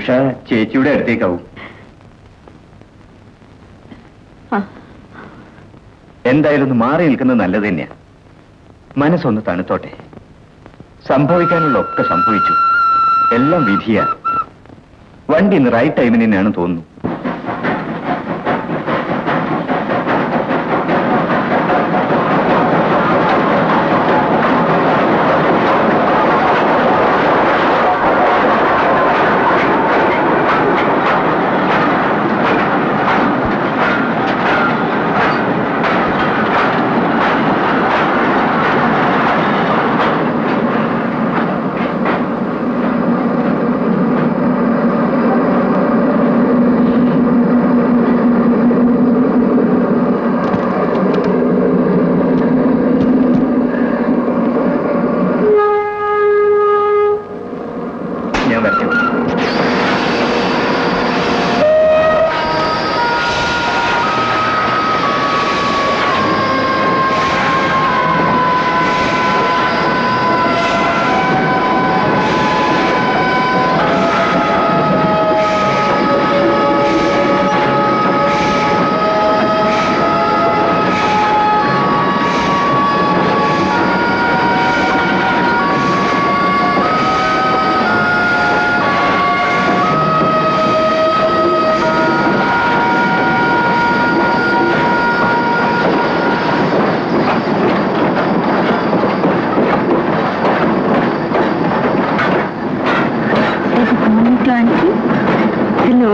ഉഷ ചേച്ചിയുടെ അടുത്തേക്കാവും ആ, എന്തായാലും ഒന്ന് മാറി നിൽക്കുന്നത് നല്ലത് തന്നെയാ മനസ്സൊന്ന് തണുത്തോട്ടെ സംഭവിക്കാനുള്ള ഒക്കെ സംഭവിച്ചു എല്ലാം വിധിയാ വണ്ടി ഇന്ന് റൈറ്റ് ടൈമിന് തന്നെയാണ് തോന്നുന്നു ഞാൻ വരച്ചു ഹലോ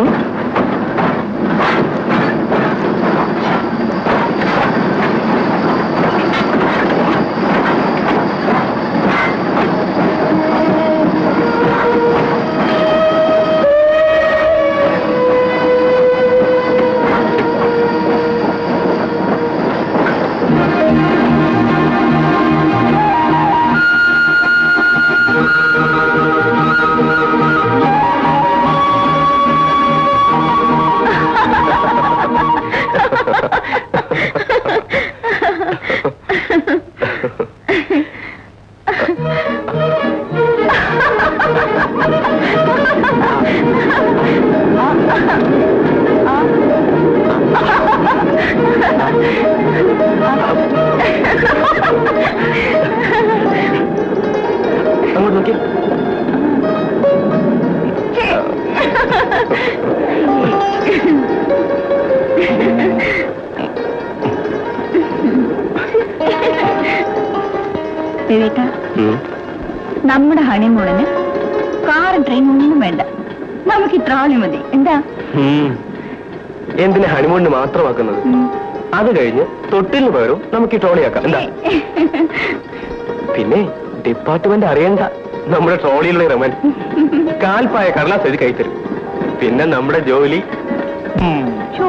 അങ്ങോട്ട് നോക്കി വിവേക നമ്മുടെ ഹണിമൂണിന് കാറും ട്രെയിനും ഒന്നും വേണ്ട നമുക്ക് ഈ ട്രോളി മതി എന്താ എന്തിനാ ഹണിമൂണിന് മാത്രമാക്കുന്നത് ഉം. അത് കഴിഞ്ഞ് തൊട്ടിലിന് പകരം നമുക്ക് ഈ ട്രോളിയാക്കാം എന്താ പിന്നെ ഡിപ്പാർട്ട്മെന്റ് അറിയണ്ട നമ്മുടെ ട്രോളിയിലുള്ള റമൻ കാൽപ്പായ കടലാസ് എഴുതി കൈത്തരും പിന്നെ നമ്മുടെ ജോലി ഉം. ഛോ.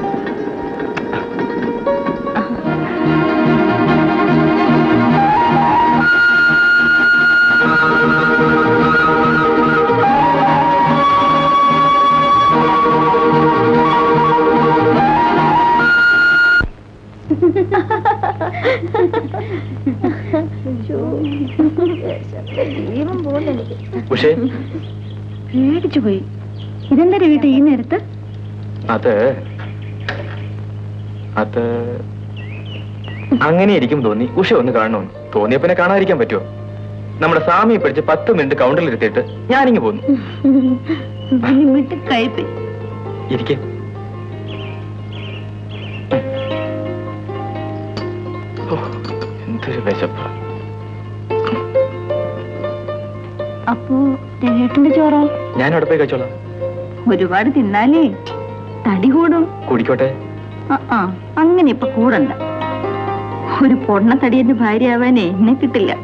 ഉഷേ പേടിച്ചു പോയി ഇതെന്താ വീട്ടിൽ ഈ നേരത്ത് അത് അത് അങ്ങനെ ഇരിക്കും തോന്നി ഉഷ ഒന്ന് കാണണമെന്ന് തോന്നിയ പിന്നെ കാണാതിരിക്കാൻ പറ്റുമോ നമ്മുടെ സ്വാമിയെ പിടിച്ച് പത്ത് മിനിറ്റ് കൗണ്ടറിൽ ഇരുത്തിയിട്ട് ഞാനിങ്ങ് പോന്നു വിട്ട് കഴിപ്പി ഇരിക്കെ എന്തൊരു വിശപ്പ് അപ്പോ രേട്ടന്റെ ചോറോ ഞാൻ അവിടെ പോയി കഴിച്ചോളാം ഒരുപാട് തിന്നാലേ തടി കൂടും കുടിക്കോട്ടെ ആ, ആ അങ്ങനെ ഇപ്പൊ കൂടണ്ട ഒരു പൊണ്ണ തടിയന്റെ ഭാര്യയാവാനേ എന്നെ കിട്ടില്ല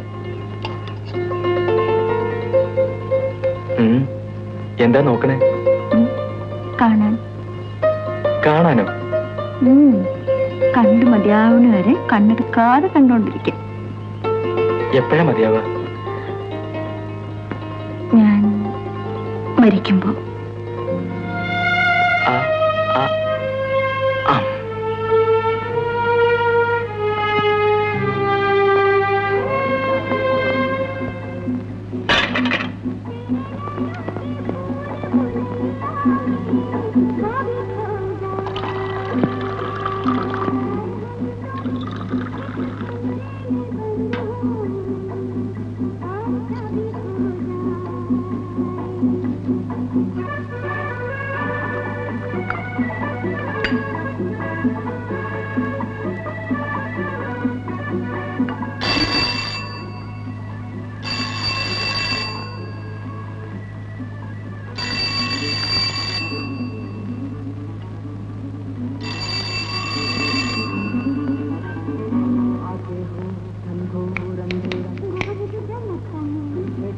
ഉം. എന്താ നോക്കണേ ഉം. കാണാൻ കാണാനോ ഉം. കണ്ടു മതിയാവണ വരെ കണ്ണെടുക്കാതെ കണ്ടോണ്ടിരിക്കും എപ്പോഴാ മതിയാവുക ഞാൻ മരിക്കുമ്പോ ആ, ആ, ആം.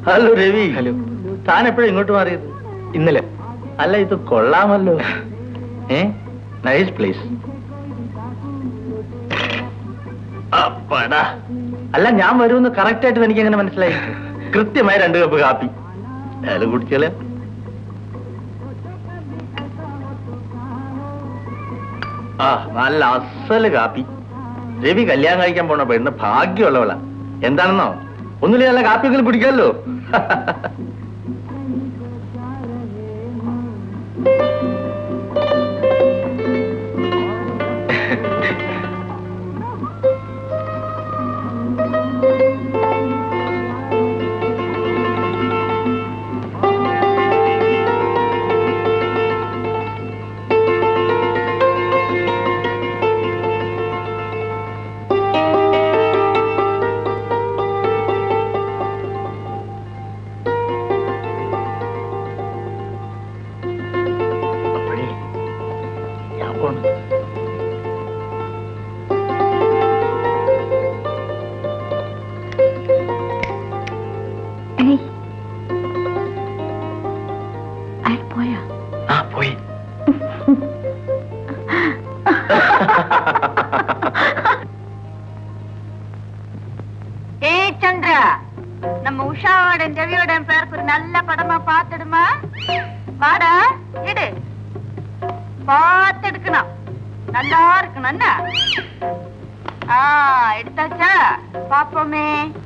ഹലോ രവി ഹലോ താൻ എപ്പോഴും ഇങ്ങോട്ട് മാറിയത് ഇന്നലെ അല്ല ഇത് കൊള്ളാമല്ലോ ഏ നൈസ് പ്ലേസ് അപ്പടാ അല്ല ഞാൻ വരുമെന്ന് കറക്റ്റ് ആയിട്ട് എനിക്ക് എങ്ങനെ മനസ്സിലായി കൃത്യമായി രണ്ട് കപ്പ് കാപ്പി അയാൾ കുടിച്ചാല് ആ നല്ല അസല് കാപ്പി രവി കല്യാണം കഴിക്കാൻ പോണ പെണ്ണ് ഭാഗ്യമുള്ളവളാ എന്താണെന്നോ ഒന്നുമില്ല നല്ല കാപ്പിയെങ്കിലും കുടിക്കാമല്ലോ അപ്പഴേ ഞാൻ പോണു ഏയ് അയാൾ പോയാ ആ പോയി ஏய் சந்திரா நம்ம உஷாவோட ரவியோட பேருக்கு ஒரு நல்ல படமா பாத்துடுமா வாடா எடு பார்த்து எடுக்கணும் நல்லா இருக்கணும் என்ன ஆ எடுத்தாச்சா பாப்போமே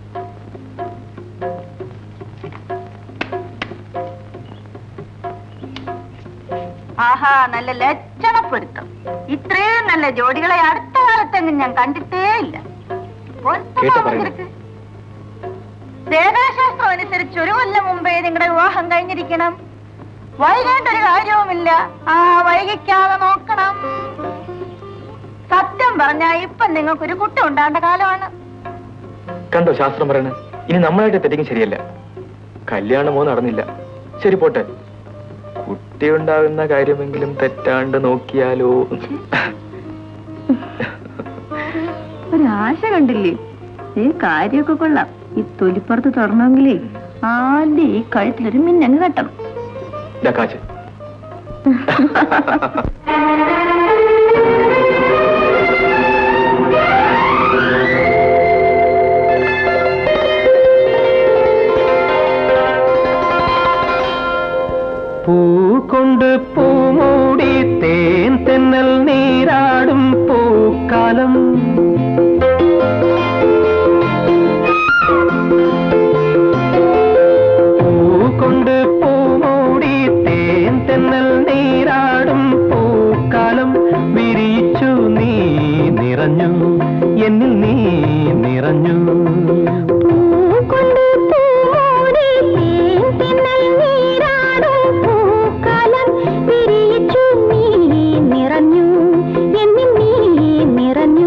ആഹാ നല്ല ലക്ഷണപ്പൊരുത്തം ഇത്രയും നല്ല ജോഡികളെ അടുത്ത കാലത്തെങ്ങും ഞാൻ കണ്ടിട്ടേ ഇല്ല പൊരുത്തമാ കേട്ടോ പറയുന്നത്? വന്നിരിക്ക്. ദേവശാസ്ത്രം അനുസരിച്ച് ഒരു കൊല്ലം മുമ്പേ നിങ്ങളുടെ വിവാഹം കഴിഞ്ഞിരിക്കണം വൈകേണ്ട ഒരു കാര്യവുമില്ല ആ വൈകിക്കാതെ നോക്കണം സത്യം പറഞ്ഞാ ഇപ്പൊ നിങ്ങൾക്കൊരു കുട്ടി ഉണ്ടാകേണ്ട കാലമാണ് കണ്ടോ ശാസ്ത്രം പറയണ ഇനി നമ്മളായിട്ട് തെറ്റിക്കും ശരിയല്ല കല്യാണമോ നടന്നില്ല ശരി പോട്ടെ കുട്ടി ഉണ്ടാകുന്ന കാര്യമെങ്കിലും തെറ്റാണ്ട് നോക്കിയാലോ ഒരു ആശ കണ്ടില്ലേ ഈ കാര്യമൊക്കെ കൊള്ളാം ഈ തൊലിപ്പുറത്ത് തുറന്നെങ്കിലേ ആദ്യം ഈ കഴുത്തിലൊരു മിന്നങ്ങ് കെട്ടണം ഇതാ കാശ് പൂ കൊണ്ട് പൂമൂടി തേൻ തെന്നൽ നീരാടും പൂക്കാലം പൂ കൊണ്ട് പൂമൂടി തേൻ തെന്നൽ നീരാടും പൂക്കാലം വിരിയിച്ചു നീ നിറഞ്ഞു എന്നിൽ നീ നിറഞ്ഞു നിറഞ്ഞു എന്നിൽ നീ നിറഞ്ഞു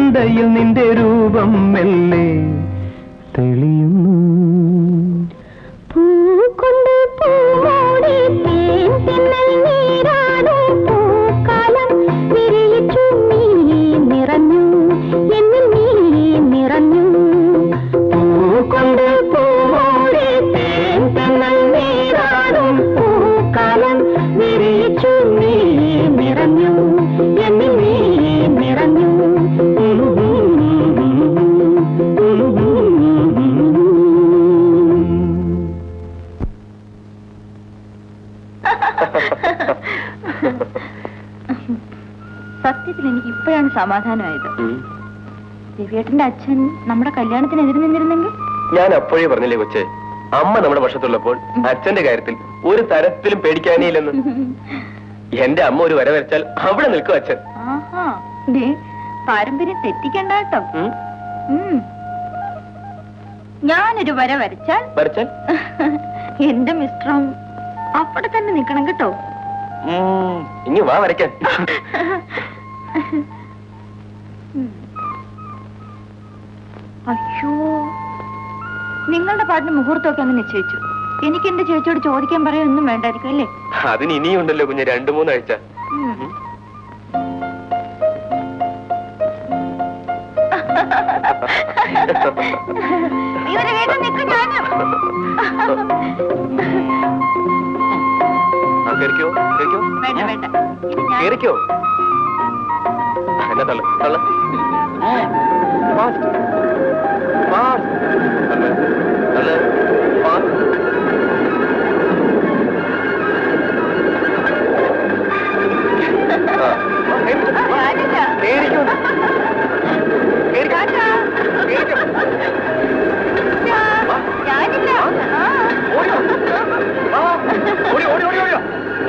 ചിന്തയിൽ നിന്റെ രൂപം മെല്ലെ തെളിയുന്നു പൂക്കൊണ്ട് പൂമോടി തേൻ തിന്നൽ നീരാടും പൂക്കാലം വിരിയിച്ചു നീ നിറഞ്ഞു എന്നിൽ നീ നിറഞ്ഞു പൂക്കൊണ്ട് പൂമോടി തേൻ തിന്നൽ നീരാടും പൂക്കാലം വിരിയിച്ചു നീ നിറഞ്ഞു എന്നിൽ നീ നിറഞ്ഞു സത്യത്തിൽ എനിക്ക് ഇപ്പോഴാണ് സമാധാനമായത് രവിയേട്ടന്റെ അച്ഛൻ നമ്മുടെ കല്യാണത്തിന് എതിര് നിന്നിരുന്നെങ്കിൽ ഞാൻ അപ്പോഴേ പറഞ്ഞില്ലേ കൊച്ചെ അമ്മ നമ്മുടെ പക്ഷത്തുള്ളപ്പോൾ അച്ഛന്റെ കാര്യത്തിൽ ഒരു തരത്തിലും പേടിക്കാനേ ഇല്ലെന്ന് എന്റെ അമ്മ ഒരു വര വരച്ചാൽ അവിടെ നിൽക്കും അച്ഛൻ ആഹാ ദേ പാരമ്പര്യം തെറ്റിക്കണ്ട കേട്ടോ ഉം? ഉം. ഞാനൊരു വര വരച്ചാൽ വരച്ചാൽ എന്റെ മിസ്റ്ററും അവിടെ തന്നെ നിക്കണം കേട്ടോ ഉം, ഇനി വാ വരയ്ക്കാൻ ഉം. അയ്യോ നിങ്ങളുടെ പാട്ടിന് മുഹൂർത്തമൊക്കെ അങ്ങ് നിശ്ചയിച്ചു എനിക്ക് എന്റെ ചേച്ചിയോട് ചോദിക്കാൻ പറയൊന്നും വേണ്ടായിരിക്കും അല്ലേ അതിന് ഇനിയുണ്ടല്ലോ കുഞ്ഞ് രണ്ടു മൂന്നാഴ്ച ഉം. ഇവര് വീണ്ടും നിൽക്കും ഞാനും ആ കേറിക്കോ കേറിക്കോ വേണ്ട വേണ്ട ഇനി ഞാൻ കേറിക്കോ എന്നാ തള്ള തള്ള ഫാസ്റ്റ് ഫാസ്റ്റ് തള്ള തള്ള ഫാസ്റ്റ് ആ. ഞാനില്ല. കേറിക്കോ കേറിക്കോ ടാറ്റാ. കേറിക്കോ ഞാ- ഞാനില്ല ആ. ഓടിയോ ആ ഓടി ഓടി ഓടി ഓടിയോ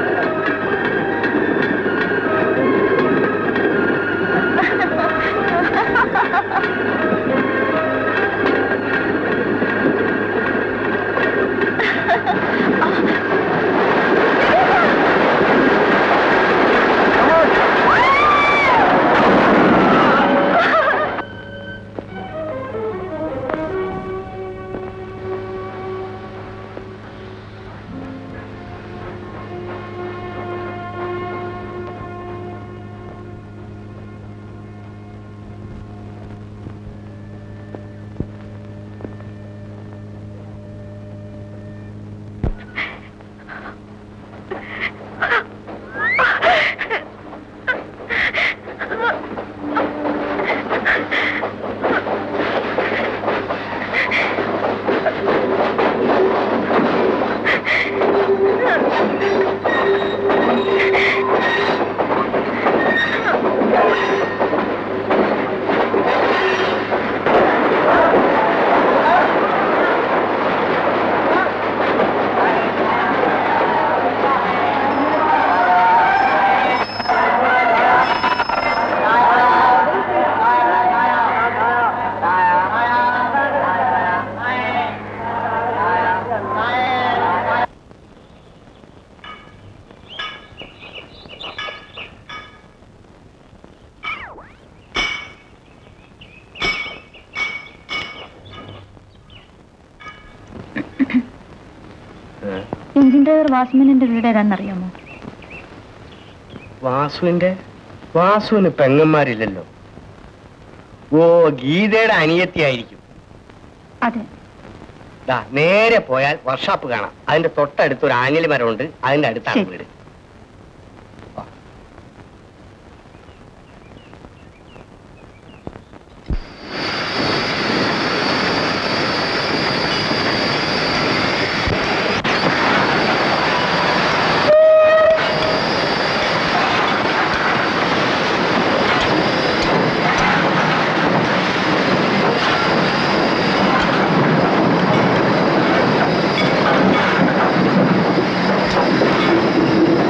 എഞ്ചിൻ ഡ്രൈവർ വാസ്മനിന്റെ വീട് ഏതാണെന്നറിയാമോ വാസുവിന്റെ വാസുവിന് പെങ്ങന്മാരില്ലല്ലോ ഓ ഗീതയുടെ അനിയത്തിയായിരിക്കും അതെ ദാ നേരെ പോയാൽ വർഷാപ്പ് കാണാം അതിന്റെ തൊട്ടടുത്ത് ഒരു ആഞ്ഞലി മരമുണ്ട് അതിന്റെ അടുത്താണ് ശരി. വീട് ആ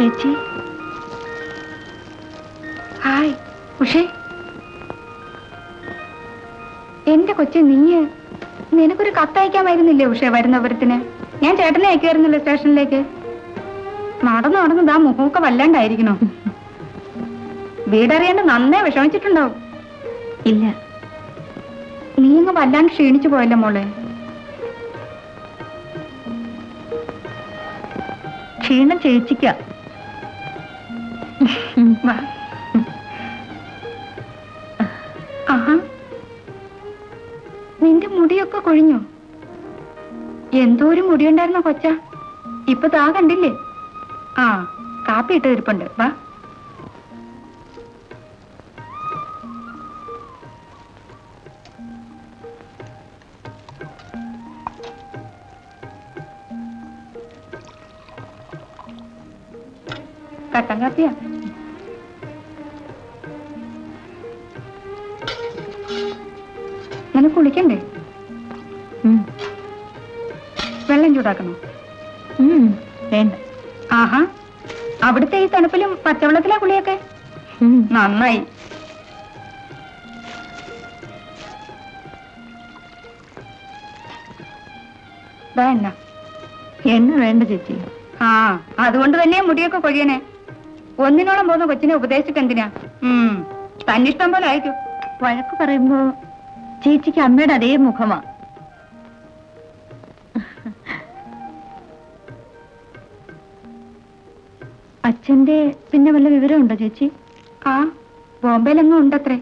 ചേച്ചി ഹായ് ഉഷേ എന്റെ കൊച്ചു നീ നിനക്കൊരു കത്തയക്കാമായിരുന്നില്ലേ ഉഷേ വരുന്നവരത്തിന് ഞാൻ ചേട്ടനെ അയക്കുമായിരുന്നല്ലോ സ്റ്റേഷനിലേക്ക് നടന്നു നടന്ന് ദാ മുഖമൊക്കെ വല്ലാണ്ടായിരിക്കണോ വീടറിയാണ്ട് നന്നേ വിഷമിച്ചിട്ടുണ്ടാവും ഇല്ല നീ അങ്ങ് വല്ലാണ്ട് ക്ഷീണിച്ചു പോയല്ലോ മോളെ ക്ഷീണം ചേച്ചിക്ക ആഹാ നിന്റെ മുടിയൊക്കെ കൊഴിഞ്ഞോ എന്തോ ഒരു മുടിയുണ്ടായിരുന്നോ കൊച്ച ഇപ്പൊ താ കണ്ടില്ലേ ആ കാപ്പി ഇട്ട് ഇരിപ്പുണ്ട് വാ കട്ടൻ കാപ്പിയാ നിനക്ക് കുളിക്കണ്ടേ വെള്ളം ചൂടാക്കണോ വേണ്ട ആഹാ അവിടുത്തെ ഈ തണുപ്പിലും പച്ചവെള്ളത്തിലാ കുളിയൊക്കെ നന്നായി ദാ എണ്ണ എണ്ണ വേണ്ട ചേച്ചി ആ അതുകൊണ്ട് തന്നെ മുടിയൊക്കെ കൊഴിയണേ ഒന്നിനോളം പോകുന്ന കൊച്ചിനെ ഉപദേശിക്ക എന്തിനാ ഉം തന്നിഷ്ടം പോലെ ആയിരിക്കും വഴക്ക് പറയുമ്പോ ചേച്ചിക്ക് അമ്മയുടെ അതേ മുഖമാ അച്ഛന്റെ പിന്നെ വല്ല വിവരമുണ്ടോ ചേച്ചി ആ ബോംബെയിലെങ്ങും ഉണ്ടത്രേ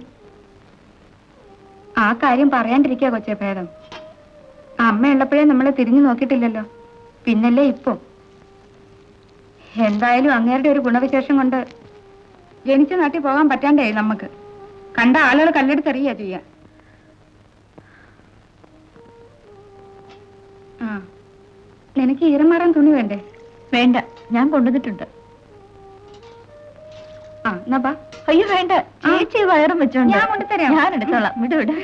ആ കാര്യം പറയാണ്ടിരിക്കുക കൊച്ചെ ഭേദം അമ്മ ഉള്ളപ്പോഴേ നമ്മളെ തിരിഞ്ഞു നോക്കിയിട്ടില്ലല്ലോ പിന്നല്ലേ ഇപ്പോ എന്തായാലും അങ്ങേരുടെ ഒരു ഗുണവിശേഷം കൊണ്ട് ജനിച്ച നാട്ടിൽ പോകാൻ പറ്റാണ്ടായി നമുക്ക് കണ്ട ആളുകൾ കല്ലെടുത്തെറിയാ ചെയ്യാ ആ നിനക്ക് ഈരം മാറാൻ തുണി വേണ്ടേ വേണ്ട ഞാൻ കൊണ്ടുവന്നിട്ടുണ്ട് ആ എന്നാ ബാ അയ്യോ വേണ്ട ചേച്ചി വയറും വെച്ചോണ്ട് ഞാൻ കൊണ്ടുതരാം ഞാൻ എടുത്തോളാം വിടു വിട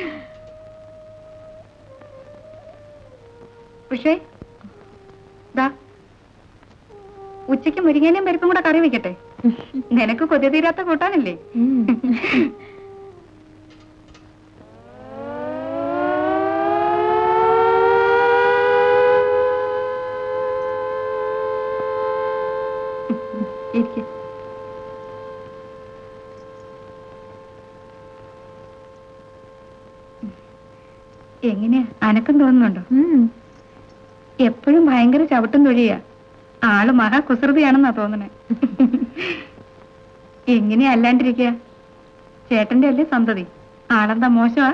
പക്ഷേ ദാ ഉച്ചയ്ക്ക് മുരിങ്ങേനയും പരിപ്പും കൂടെ കറി വെക്കട്ടെ നിനക്ക് കൊതി തീരാത്ത കൂട്ടാനല്ലേ ഇരിക്ക്. എങ്ങനെയാ അനക്കം തോന്നുന്നുണ്ടോ എപ്പോഴും ഭയങ്കര ചവിട്ടും തൊഴിയാ ആള് മഹാ കുസൃതിയാണെന്നാ തോന്നണേ എങ്ങനെയാ അല്ലാണ്ടിരിക്കുക ചേട്ടന്റെ അല്ലേ സന്തതി ആളെന്താ മോശമാ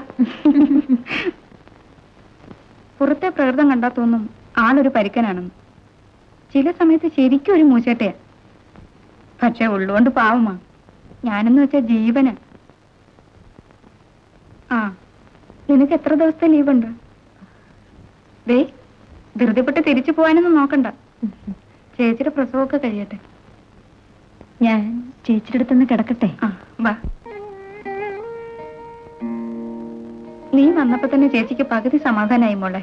പുറത്തെ പ്രകൃതം കണ്ടാ തോന്നും ആളൊരു പരുക്കനാണെന്ന് ചില സമയത്ത് ശരിക്കും ഒരു മൂച്ചേട്ടയാ പക്ഷെ ഉള്ളുകൊണ്ട് പാവമാ ഞാനെന്ന് വെച്ചാ ജീവന ആ നിനക്ക് എത്ര ദിവസത്തെ ലീവുണ്ട് ദേ ധൃതിപ്പെട്ട് തിരിച്ചു പോകാനൊന്നും നോക്കണ്ട ചേച്ചിയുടെ പ്രസവമൊക്കെ കഴിയട്ടെ ഞാൻ ചേച്ചിയുടെ അടുത്തൊന്ന് കിടക്കട്ടെ ആ വാ നീ വന്നപ്പോ തന്നെ ചേച്ചിക്ക് പകുതി സമാധാനായി മോളെ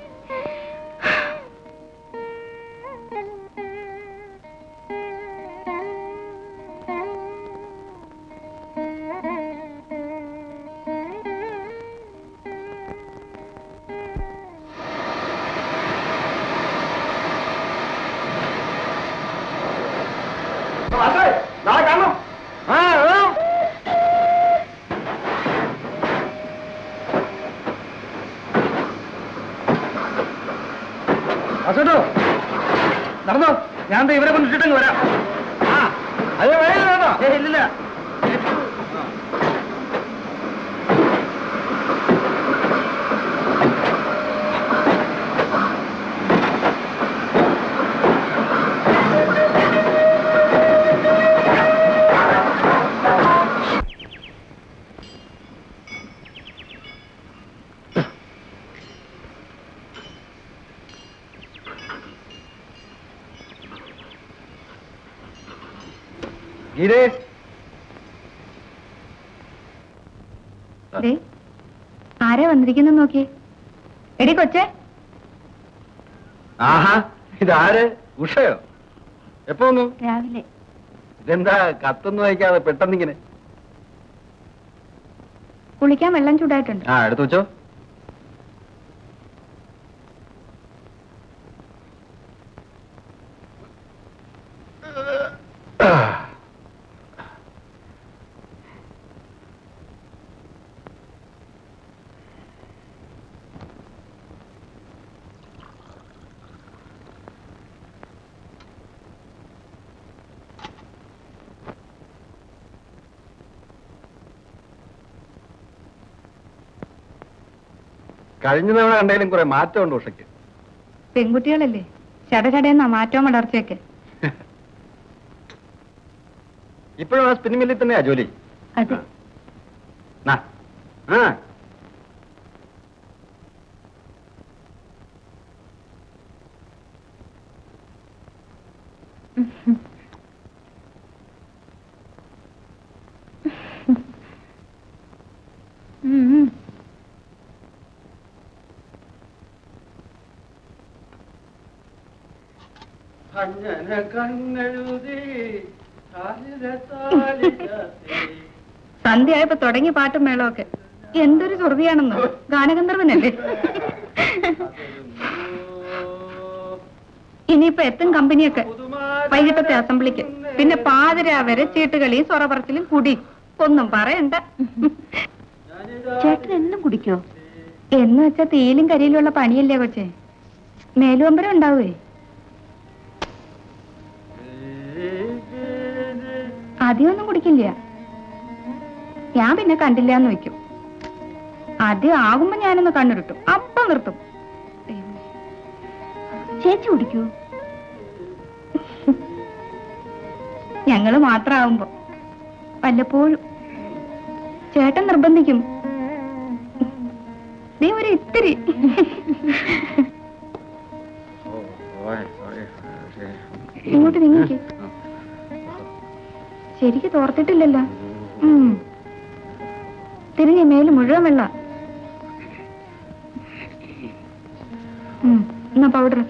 നാളെ കാണണം ആ ആ. അസോട്ടോ നടന്നോ ഞാൻ ദേ ഇവരെ കൊണ്ടിട്ടങ്ങ് വരാം ആ അതെ വഴിയില്ല കേട്ടോ ഇല്ലില്ല ഗീതേ ദേ ആരാ വന്നിരിക്കുന്നു നോക്കിയേ എടി കൊച്ചേ ആഹാ ഇതാര് ഉഷയോ എപ്പോ വന്നു രാവിലെ ഇതെന്താ കത്തൊന്നും വായിക്കാതെ പെട്ടെന്നിങ്ങനെ കുളിക്കാൻ വെള്ളം ചൂടായിട്ടുണ്ട് ആ എടുത്തു വെച്ചോ കഴിഞ്ഞ തവണ കണ്ടതിലും കുറെ മാറ്റമുണ്ട് ഉഷയ്ക്ക് പെൺകുട്ടികളല്ലേ ചടചടയെന്നാ മാറ്റവും വളർച്ചയൊക്കെ ഇപ്പോഴും ആ സ്പിന്നിംഗ് മില്ലിൽ തന്നെയാ ജോലി അതെ നാ. ആ ഉം, ഉം. സന്ധ്യയായപ്പോ തുടങ്ങി പാട്ടും മേളമൊക്കെ എന്തൊരു ശ്രുതിയാണെന്ന് ഗാനഗന്ധർവനല്ലേ ഇനിയിപ്പോ എത്തും കമ്പനിയൊക്കെ വൈകിട്ടത്തെ അസംബ്ലിക്ക് പിന്നെ പാതിര വരെ ചീട്ടുകളിയും സൊറപറച്ചിലും കുടി ഒന്നും പറയണ്ട ചേട്ടൻ എന്നും കുടിക്കോ എന്ന് വെച്ചാ തീയിലും കരിയിലുള്ള പണിയല്ലേ കൊച്ചേ മേലുവമ്പരം ഉണ്ടാവേ ആദ്യമൊന്നും കുടിക്കില്ല ഞാൻ പിന്നെ കണ്ടില്ല എന്ന് വെക്കും ആദ്യം ആകുമ്പോ ഞാനൊന്ന് കണ്ണിരുട്ടും അപ്പം നിർത്തും ചേച്ചി കുടിക്കൂ ഞങ്ങള് മാത്രാവുമ്പോ വല്ലപ്പോഴും ചേട്ടൻ നിർബന്ധിക്കും നീ ഒരു ഇത്തിരി ഇങ്ങോട്ട് നീങ്ങിക്ക് ശരിക്ക് തോർത്തിട്ടില്ലല്ലോ ഉം. തിരിഞ്ഞ മേല് മുഴുവൻ വെള്ള എന്നാ പൗഡർ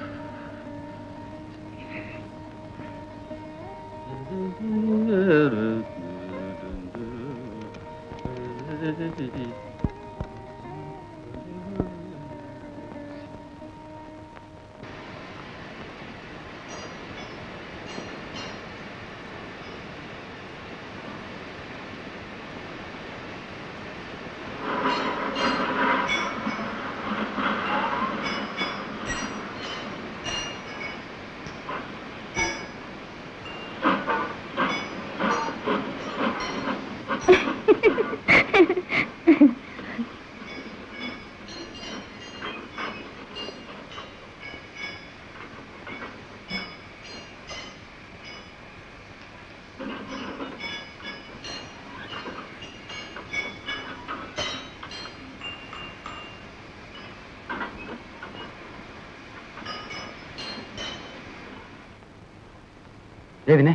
ഏതിനെ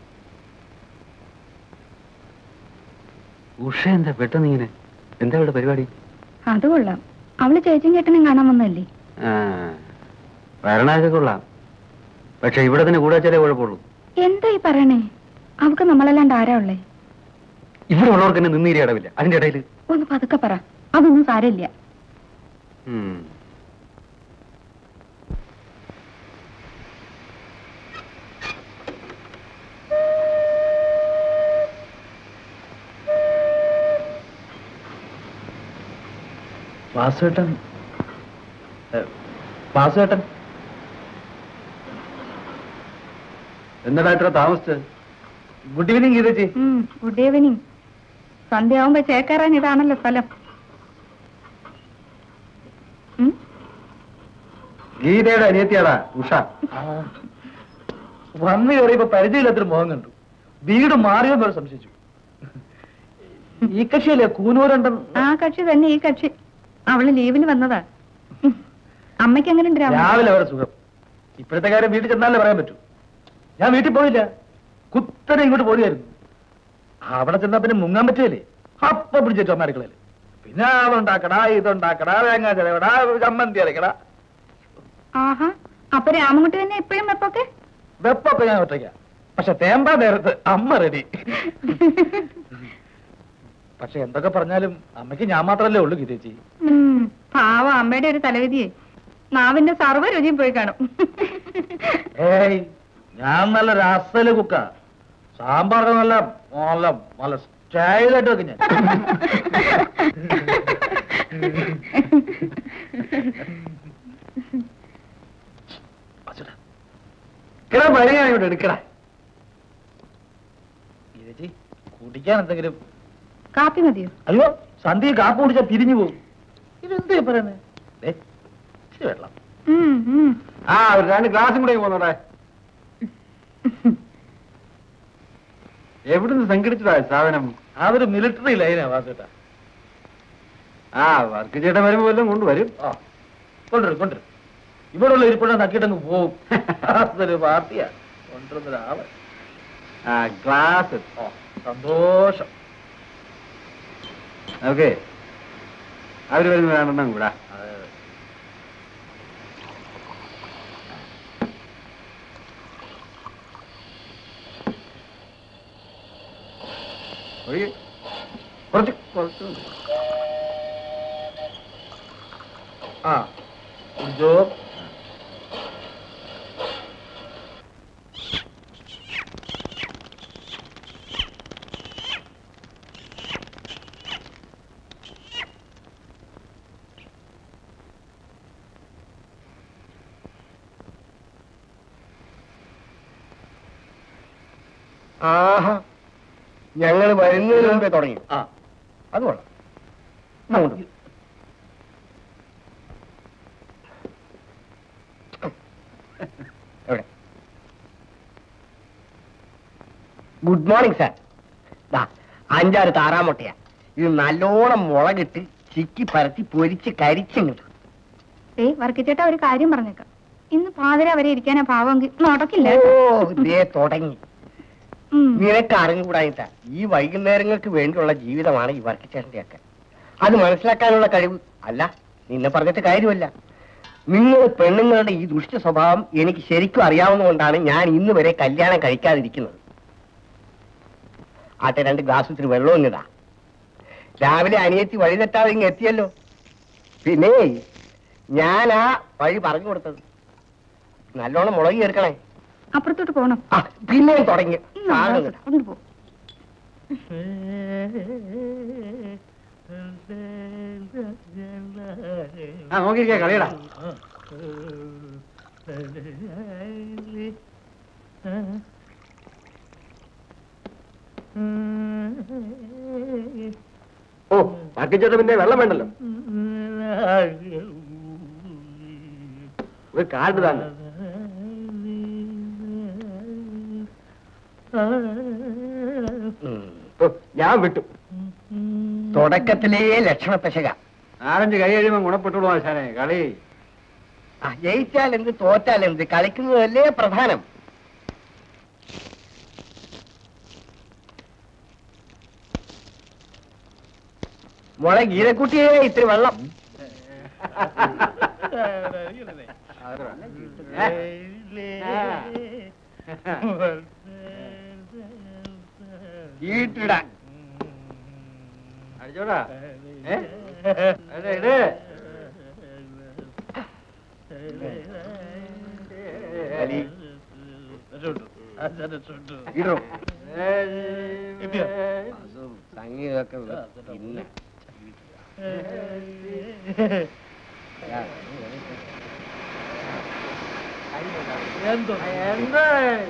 ഉഷ എന്താ പെട്ടെന്ന് ഇങ്ങനെ എന്താ ഇവിടെ പരിപാടി അത് കൊള്ളാം അവള് ചേച്ചിയും ചേട്ടനും കാണാൻ വന്നല്ലേ ആ വരണായൊക്കെ കൊള്ളാം പക്ഷെ ഇവിടെ തന്നെ കൂടാ ചില കുഴപ്പമുള്ളൂ എന്താ ഈ പറയണേ അവക്ക് നമ്മളല്ലാണ്ട് ആരാ ഉള്ളേ ഇവിടെ ഉള്ളവർക്ക് തന്നെ നിന്നീരി ഇടവില്ല അതിന്റെ ഇടയിൽ ഒന്ന് പതുക്കെ പറ അതൊന്നും സാരമില്ല വാസുവേട്ടൻ വാസുവേട്ടൻ എന്നടാ ഇത്ര താമസിച്ചത് ഗുഡ് ഈവനിങ് ഗീതച്ചി ഗുഡ് ഈവനിങ് സന്ധ്യയാവുമ്പോ ചേക്കേറാൻ ഇതാണല്ലോ സ്ഥലം ഉം? ഗീതയുടെ അനിയത്തിയാടാ ഉഷ വന്നു കയറിയപ്പോ പരിചയമില്ലാത്തൊരു മുഖം കണ്ടു വീട് മാറിയോന്ന് വരെ സംശയിച്ചു ഈ കക്ഷിയല്ലേ കൂനൂരണ്ടൻ ആ കക്ഷി തന്നെ ഈ കക്ഷി അവള് ലീവിന് വന്നതാ ഉം. അമ്മയ്ക്ക് എങ്ങനെ ഉണ്ട് രാമൻ? രാവിലെ അവരെ സുഖം ഇപ്പോഴത്തെ കാര്യം വീട്ടിൽ ചെന്നാലേ പറയാൻ പറ്റൂ ഞാൻ വീട്ടിൽ പോയില്ല കുത്തനെ ഇങ്ങോട്ട് പോരുമായിരുന്നു അവിടെ ചെന്നാ പിന്നെ മുങ്ങാൻ പറ്റിയല്ലേ അപ്പൊ പിടിച്ചു അമ്മ അടുക്കളയില് പിന്നെ അതുണ്ടാക്കടാ ഇതുണ്ടാക്കടാ തേങ്ങ ചെലവടാ ചമ്മന്തി അരക്കടാ ആഹാ അപ്പൊ രാമൻകുട്ടി തന്നെ എപ്പോഴും വെപ്പൊക്കെ വെപ്പൊക്കെ ഞാൻ ഒറ്റയ്ക്ക പക്ഷെ തേമ്പാ നേരത്ത് അമ്മ റെഡി പക്ഷെ എന്തൊക്കെ പറഞ്ഞാലും അമ്മയ്ക്ക് ഞാൻ മാത്രല്ലേ ഉള്ളൂ ഗീതേച്ചി ഉം, പാവം അമ്മയുടെ ഒരു തലവിധിയെ നാവിന്റെ സർവ്വ രുചിയും പോയി കാണും ഏയ് ഞാൻ നല്ല രസല് കുക്ക സാമ്പാറൊക്കെ നല്ല നല്ല നല്ല സ്റ്റൈലായിട്ട് വെക്കും ഞാൻ വാസുടാ. കിടാ മഴയാണ് ഇവിടെ എടുക്കടാ ഗീതേച്ചി കുടിക്കാൻ എന്തെങ്കിലും കാപ്പി മതിയോ അയ്യോ സന്ധ്യ കാപ്പ് കുടിച്ചാൽ പിരിഞ്ഞു പോകും ഇതെന്താ പറയുന്നത് ദേ, ഇച്ചിരി വെള്ളം ഉം, ഉം. ആ ഒരു രണ്ട് ഗ്ലാസും കൂടെ പോന്നോടെ എവിടുന്ന് സംഘടിച്ചതാ സാധനം ആ ഒരു മിലിറ്ററി ലൈനാ വാസുട്ടാ ആ വർക്ക് ചേട്ടൻ വരുമ്പോ വല്ലതും കൊണ്ടുവരും ആ കൊണ്ടുവരും കൊണ്ടുവരും ഇവിടെ ഉള്ള ഇരിപ്പിടം നക്കിട്ടങ്ങ് പോവും അതൊരു പാർട്ടിയാ കൊണ്ടുവരുന്ന ഒരാള് ആ ഗ്ലാസ് ഓ സന്തോഷം ഓക്കെ അവര് വരുമ്പോ രണ്ടെണ്ണം കൂടാ അതെ, അതെ. ഒഴികെ കുറച്ച് കുറച്ച് മതി. ആ കുടിച്ചോ ആഹാ ഞങ്ങൾ വരുന്നതിന് മുമ്പേ തുടങ്ങി ആ അത് കൊള്ളാം എന്നാ കൊണ്ടുപോ. എവിടെ ഗുഡ് മോർണിംഗ് സാർ ദാ അഞ്ചാറ് താറാമുട്ടയാ ഇത് നല്ലോണം മുളകിട്ട് ചിക്കി പരത്തി പൊരിച്ച് കരിച്ചിങ്ങോട്ട് ഏ വർക്കിച്ചേട്ടാ ഒരു കാര്യം പറഞ്ഞേക്കാം ഇന്ന് പാതിര വരെ ഇരിക്കാനാ പാവമെങ്കിൽ നടക്കില്ല ഓ ഇതേ തുടങ്ങി ഉം. നിനക്ക് അറിഞ്ഞുകൂടായിട്ടാ ഈ വൈകുന്നേരങ്ങൾക്ക് വേണ്ടിയുള്ള ജീവിതമാണ് ഈ വർക്കിച്ചേട്ടന്റെ ഒക്കെ അത് മനസ്സിലാക്കാനുള്ള കഴിവ് അല്ല നിന്നെ പറഞ്ഞിട്ട് കാര്യമല്ല നിങ്ങൾ പെണ്ണുങ്ങളുടെ ഈ ദുഷ്ട സ്വഭാവം എനിക്ക് ശരിക്കും അറിയാവുന്നതുകൊണ്ടാണ് ഞാൻ ഇന്ന് വരെ കല്യാണം കഴിക്കാതിരിക്കുന്നത് ആട്ടെ രണ്ട് ഗ്ലാസ് ഇത്തിരി വെള്ളവും ഇങ്ങിടാ രാവിലെ അനിയത്തി വഴി തെറ്റാതെ ഇങ്ങ് എത്തിയല്ലോ പിന്നെ ഞാനാ വഴി പറഞ്ഞു കൊടുത്തത് നല്ലോണം മുളകി എടുക്കണേ അപ്പുറത്തോട്ട് പോണം ആ പിന്നെയും തുടങ്ങി ഉം, സാധനം ഇങ്ങട്. അങ്ങോട്ട് പോ ആ നോക്കിയിരിക്കാ കളിയടാ ഓ വർക്കിച്ചേട്ടൻ പിന്നെ വെള്ളം വേണ്ടല്ലോ ഒരു കാർഡ് തന്നെ ഉം. ഓ, ഞാൻ വിട്ടു തുടക്കത്തിലേ ലക്ഷണ പെശക നാലഞ്ച് കൈ കഴിയുമ്പോ ഗുണപ്പെട്ടുള്ളൂ ആശാനെ കളി ആ, ജയിച്ചാൽ എന്ത് തോറ്റാൽ എന്ത് കളിക്കുന്നതല്ലേ പ്രധാനം മോളെ ഗീതക്കുട്ടിയെ ഇത്തിരി വെള്ളം ഈട്ടിടാൻ അടിച്ചോടാ ഏ? എട്, എട്. അലി. ഇടോ സംഗീതമൊക്കെ പിന്നെ എന്തോ എന്താ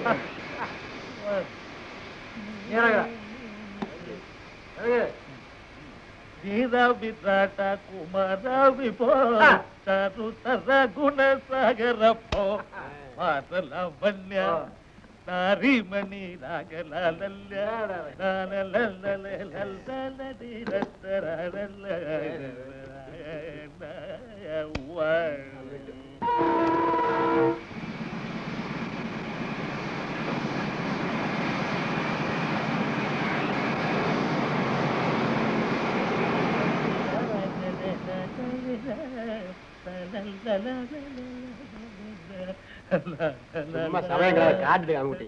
നീ ഇറങ്ങടാ. ഇറങ്ങ്. ಗೀತ ಬಿಸಾಟ ಕುಮಾರ ವಿಭೋ ಚಾರು ತರ ಗುಣ ಸಾಗರಪ್ಪೋ ಮಾತಲ ಬಲ್ಯ ನಾರಿ ಮಣಿ ರಾಗಲಾಲಲ್ಯ ನಾನಲಲ್ಲಲೆ ಲಲ್ಲಲದಿ ರತ್ತರಲ್ಲ ಯವ್ವ. ചുമ്മാ സമയം കളയാതെ കാർഡ് അങ്ങോട്ടേ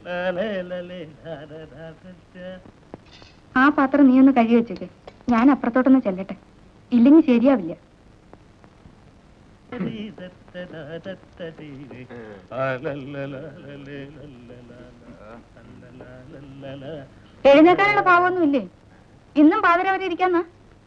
ആ പാത്രം നീ ഒന്ന് കഴുകി വെച്ചേക്ക് ഞാൻ അപ്പുറത്തോട്ടൊന്ന് ചെല്ലട്ടെ ഇല്ലെങ്കിൽ ശരിയാവില്ല എഴുന്നേക്കാനുള്ള ഭാവമൊന്നുമില്ലേ ഇന്നും പാതിരാവരെ ഇരിക്കാന്നാ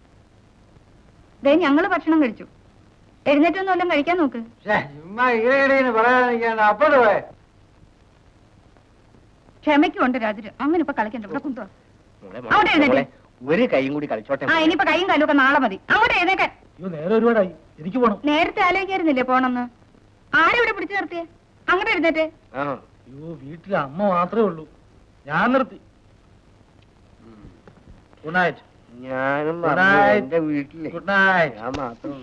ദേ ഞങ്ങള് ഭക്ഷണം കഴിച്ചു എഴുന്നേറ്റൊന്നും എല്ലാം കഴിക്കാൻ നോക്ക് ചുമ്മാ ഇടയിടയിൽ പറയാതിരിക്കാണ്ട് അപ്പോഴും പോയെ ക്ഷമയ്ക്കുണ്ട് രാജര് അങ്ങനെ ഇപ്പൊ കളിക്കണ്ട ഇവിടെ കൊണ്ടുവാ മോളെ, അവിടെ മോളെ, എഴുന്നേറ്റ്. മോളെ, ഒരു കൈയും കൂടി കളിച്ചോട്ടെ ആ ഇനിയിപ്പോ കൈയും കാലും ഒക്കെ നാളെ മതി അങ്ങോട്ട് എഴുന്നേക്കാൻ അയ്യോ നേരെ ഒരുപാടായി എനിക്ക് പോണം നേരത്തെ ആലോചിക്കായിരുന്നില്ലേ പോണെന്ന് ആരെവിടെ പിടിച്ചു നിർത്തിയേ അങ്ങോട്ട് എഴുന്നേറ്റേ ആ അയ്യോ വീട്ടിൽ അമ്മ മാത്രമേ ഉള്ളൂ ഞാൻ നിർത്തി ഗുഡ് നൈറ്റ് ഞാനും Good മറന്നു. night. എന്റെ വീട്ടിലെ ഗുഡ് നൈറ്റ് ഞാൻ മാത്രം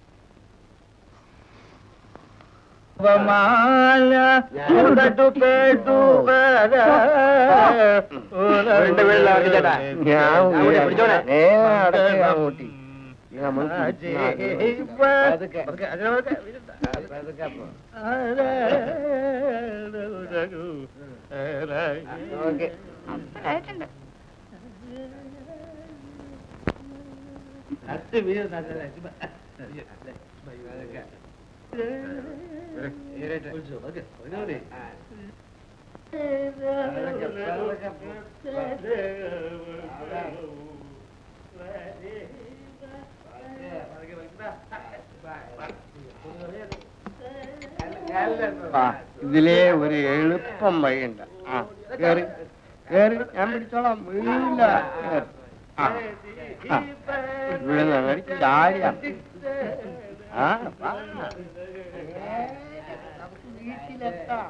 രണ്ട് വെള്ളം ആക്കി ചേട്ടാ. ഞാൻ അങ്ങോട്ട് പിടിച്ചോളെ. നേരെ അടച്ച് ഞാൻ കൂട്ടി. ഇത് നമ്മൾ പതുക്കെ. പതുക്കെ. അതിനെ പതുക്കെ. ഓക്കെ ആയിട്ടുണ്ട് ആ, ഇതിലെ ഒരു എളുപ്പം വഴിയുണ്ട് ആ കേറി കേറി ഞാൻ പിടിച്ചോളാം വീഴില്ല കേറ്. ആ ആ. ഇവിടെ നിന്ന് ചാടിയാ ആ വാ. നമുക്ക് വീട്ടിലെത്താം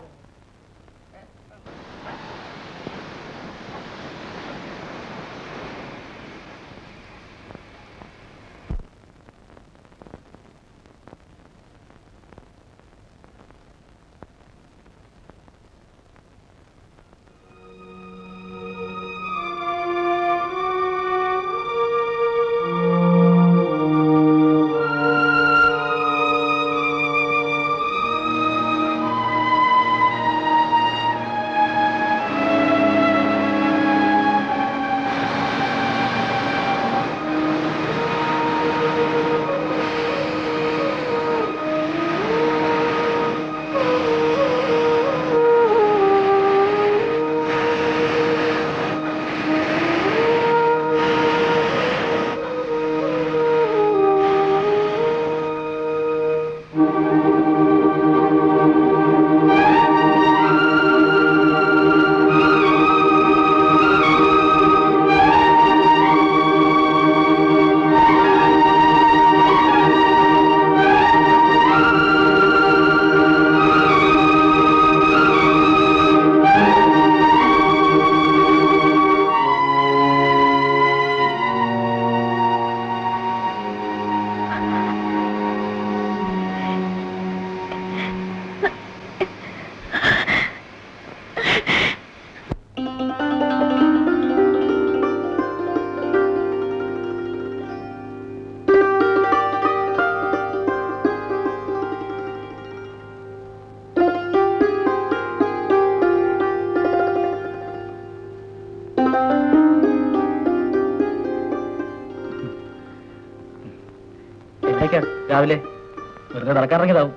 എഴുന്നേക്കാൻ രാവിലെ വെറുതെ നടക്കാറിറങ്ങിയതാവും